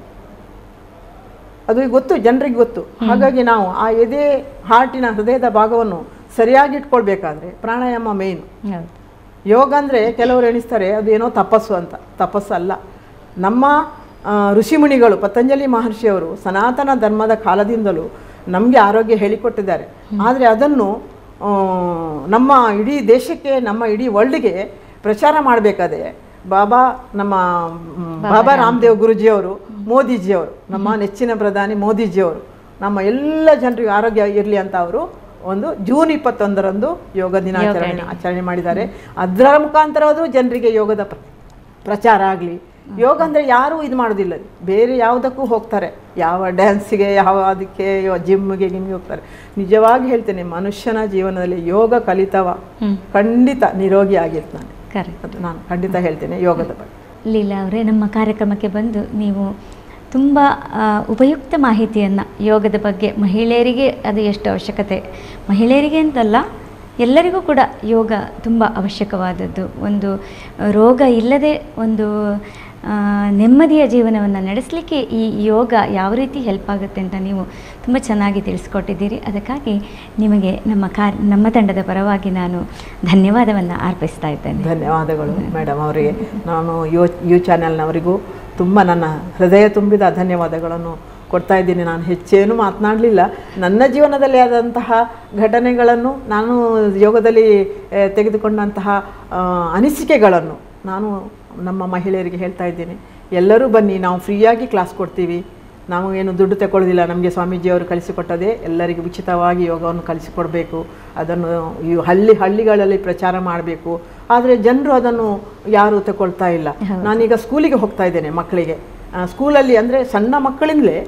ಅದು ಗೊತ್ತು ಜನರಿಗೆ ಗೊತ್ತು ಹಾಗಾಗಿ ನಾವು ಆ ಎದೆ ಹಾರ್ಟಿನ ಹೃದಯದ ಭಾಗವನ್ನು ಸರಿಯಾಗಿ ಇಟ್ಕೊಳ್ಬೇಕಾದ್ರೆ ಪ್ರಾಣಾಯಾಮ ಮೇಯ್ನು ಹೌದು ಯೋಗ ಅಂದರೆ ಕೆಲವರು ಎಣಿಸ್ತಾರೆ ಅದು ಏನೋ ತಪಸ್ಸು ಅಂತ ತಪಸ್ಸು ಅಲ್ಲ ನಮ್ಮ ಆ, ಋಷಿಮುನಿಗಳು ಪತಂಜಲಿ ಮಹರ್ಷಿಯವರು ಸನಾತನ ಧರ್ಮದ ಕಾಲದಿಂದಲೂ ನಮಗೆ ಆರೋಗ್ಯ ಹೇಳಿಕೊಟ್ಟಿದ್ದಾರೆ ಆದರೆ ಅದನ್ನು ಆ, ನಮ್ಮ ಇಡೀ ದೇಶಕ್ಕೆ ನಮ್ಮ ಇಡೀ ವರ್ಲ್ಡ್ಗೆ ಪ್ರಚಾರ ಮಾಡಬೇಕಾದ್ರೆ ಬಾಬಾ ನಮ್ಮ ಮ್, ಬಾಬಾ ರಾಮದೇವ್ ಗುರುಜಿಯವರು ಮೋದಿಜಿಯವರು ನಮ್ಮ ನೆಚ್ಚಿನ ಪ್ರಧಾನಿ ಮೋದಿಜಿಯವರು ನಮ್ಮ ಎಲ್ಲ ಜನರಿಗೂ ಆರೋಗ್ಯ ಇರಲಿ ಅಂತ ಅವರು ಒಂದು ಜೂನ್ ಇಪ್ಪತ್ತೊಂದರಂದು ಯೋಗ ದಿನಾಚರಣೆ ಆಚರಣೆ ಮಾಡಿದ್ದಾರೆ ಅದರ ಮುಖಾಂತರ ಅದು ಜನರಿಗೆ ಯೋಗದ ಪ್ರ- ಪ್ರಚಾರ ಆಗಲಿ ಯೋಗ ಅಂದರೆ ಯಾರೂ ಇದು ಮಾಡೋದಿಲ್ಲ ಬೇರೆ ಯಾವುದಕ್ಕೂ ಹೋಗ್ತಾರೆ ಯಾವ ಡ್ಯಾನ್ಸಿಗೆ ಯಾವ ಅದಕ್ಕೆ ಜಿಮ್ಗೆ ಗಿಮ್ಗೆ ಹೋಗ್ತಾರೆ ನಿಜವಾಗಿ ಹೇಳ್ತೇನೆ ಮನುಷ್ಯನ ಜೀವನದಲ್ಲಿ ಯೋಗ ಕಲಿತವ ಖಂಡಿತ ನಿರೋಗಿ ಆಗಿರ್ತಾನೆ ಕರೆಕ್ಟ್ ಅದು ನಾನು ಖಂಡಿತ ಹೇಳ್ತೇನೆ ಯೋಗದ ಬಗ್ಗೆ ಲೀಲಾ ಅವರೇ ನಮ್ಮ ಕಾರ್ಯಕ್ರಮಕ್ಕೆ ಬಂದು ನೀವು ತುಂಬ ಆ, ಉಪಯುಕ್ತ ಮಾಹಿತಿಯನ್ನು ಯೋಗದ ಬಗ್ಗೆ ಮಹಿಳೆಯರಿಗೆ ಅದು ಎಷ್ಟು ಅವಶ್ಯಕತೆ ಮಹಿಳೆಯರಿಗೆ ಅಂತಲ್ಲ ಎಲ್ಲರಿಗೂ ಕೂಡ ಯೋಗ ತುಂಬ ಅವಶ್ಯಕವಾದದ್ದು ಒಂದು ರೋಗ ಇಲ್ಲದೆ ಒಂದು ಆ, ನೆಮ್ಮದಿಯ ಜೀವನವನ್ನು ನಡೆಸಲಿಕ್ಕೆ ಈ ಯೋಗ ಯಾವ ರೀತಿ ಹೆಲ್ಪ್ ಆಗುತ್ತೆ ಅಂತ ನೀವು ತುಂಬ ಚೆನ್ನಾಗಿ ತಿಳಿಸ್ಕೊಟ್ಟಿದ್ದೀರಿ ಅದಕ್ಕಾಗಿ ನಿಮಗೆ ನಮ್ಮ ಕಾರ್ ನಮ್ಮ ತಂಡದ ಪರವಾಗಿ ನಾನು ಧನ್ಯವಾದವನ್ನು ಅರ್ಪಿಸ್ತಾ ಇದ್ದೇನೆ ಧನ್ಯವಾದಗಳು ಮೇಡಮ್ ಅವರಿಗೆ ನಾನು ಯು ಯು ಚಾನೆಲ್ನವರಿಗೂ ತುಂಬ ನನ್ನ ಹೃದಯ ತುಂಬಿದ ಧನ್ಯವಾದಗಳನ್ನು ಕೊಡ್ತಾ ಇದ್ದೀನಿ ನಾನು ಹೆಚ್ಚೇನು ಮಾತನಾಡಲಿಲ್ಲ ನನ್ನ ಜೀವನದಲ್ಲಿ ಆದಂತಹ ಘಟನೆಗಳನ್ನು ನಾನು ಯೋಗದಲ್ಲಿ ಆ, ತೆಗೆದುಕೊಂಡಂತಹ ಆ, ಅನಿಸಿಕೆಗಳನ್ನು ನಾನು ನಮ್ಮ ಮಹಿಳೆಯರಿಗೆ ಹೇಳ್ತಾ ಇದ್ದೇನೆ ಎಲ್ಲರೂ ಬನ್ನಿ ನಾವು ಫ್ರೀಯಾಗಿ ಕ್ಲಾಸ್ ಕೊಡ್ತೀವಿ ನಾವು ಏನು ದುಡ್ಡು ತಗೊಳ್ಳೋದಿಲ್ಲ ನಮಗೆ ಸ್ವಾಮೀಜಿಯವರು ಕಲಿಸಿಕೊಟ್ಟದೇ ಎಲ್ಲರಿಗೂ ಉಚಿತವಾಗಿ ಯೋಗವನ್ನು ಕಲಿಸಿಕೊಡಬೇಕು ಅದನ್ನು ಈ ಹಳ್ಳಿ ಹಳ್ಳಿಗಳಲ್ಲಿ ಪ್ರಚಾರ ಮಾಡಬೇಕು ಆದರೆ ಜನರು ಅದನ್ನು ಯಾರು ತಗೊಳ್ತಾ ಇಲ್ಲ ನಾನೀಗ ಸ್ಕೂಲಿಗೆ ಹೋಗ್ತಾ ಇದ್ದೇನೆ ಮಕ್ಕಳಿಗೆ ಆ, ಸ್ಕೂಲಲ್ಲಿ ಅಂದರೆ ಸಣ್ಣ ಮಕ್ಕಳಿಂದಲೇ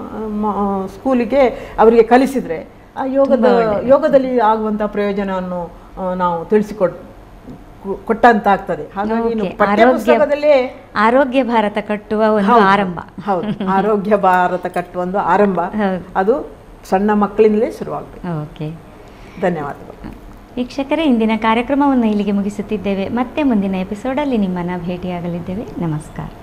ಮ- ಸ್ಕೂಲಿಗೆ ಅವರಿಗೆ ಕಲಿಸಿದರೆ ಆ ಯೋಗದ ಯೋಗದಲ್ಲಿ ಆಗುವಂಥ ಪ್ರಯೋಜನವನ್ನು ಆ, ನಾವು ತಿಳಿಸಿಕೊಡ್ ಕೊ- ಕೊಟ್ಟಂತ ಆಗ್ತದೆ ಹಾಗಾಗಿ ಇನ್ನು Okay, ಪಠ್ಯ ಆರೋಗ್ಯ- ಪುಸ್ತಕದಲ್ಲೇ ಆರೋಗ್ಯ ಭಾರತ ಕಟ್ಟುವ ಒಂದು ಹೌದು, ಆರಂಭ ಹೌದು ಆರೋಗ್ಯ ಭಾರತ ಕಟ್ಟುವ ಒಂದು ಆರಂಭ ಹೌದು. ಅದು ಸಣ್ಣ ಮಕ್ಕಳಿಂದಲೇ ಶುರುವಾಗಬೇಕು ಓಕೆ ಧನ್ಯವಾದಗಳು ವೀಕ್ಷಕರೇ ಇಂದಿನ ಕಾರ್ಯಕ್ರಮವನ್ನು ಇಲ್ಲಿಗೆ ಮುಗಿಸುತ್ತಿದ್ದೇವೆ ಮತ್ತೆ ಮುಂದಿನ ಎಪಿಸೋಡಲ್ಲಿ ನಿಮ್ಮನ್ನು ಭೇಟಿಯಾಗಲಿದ್ದೇವೆ ನಮಸ್ಕಾರ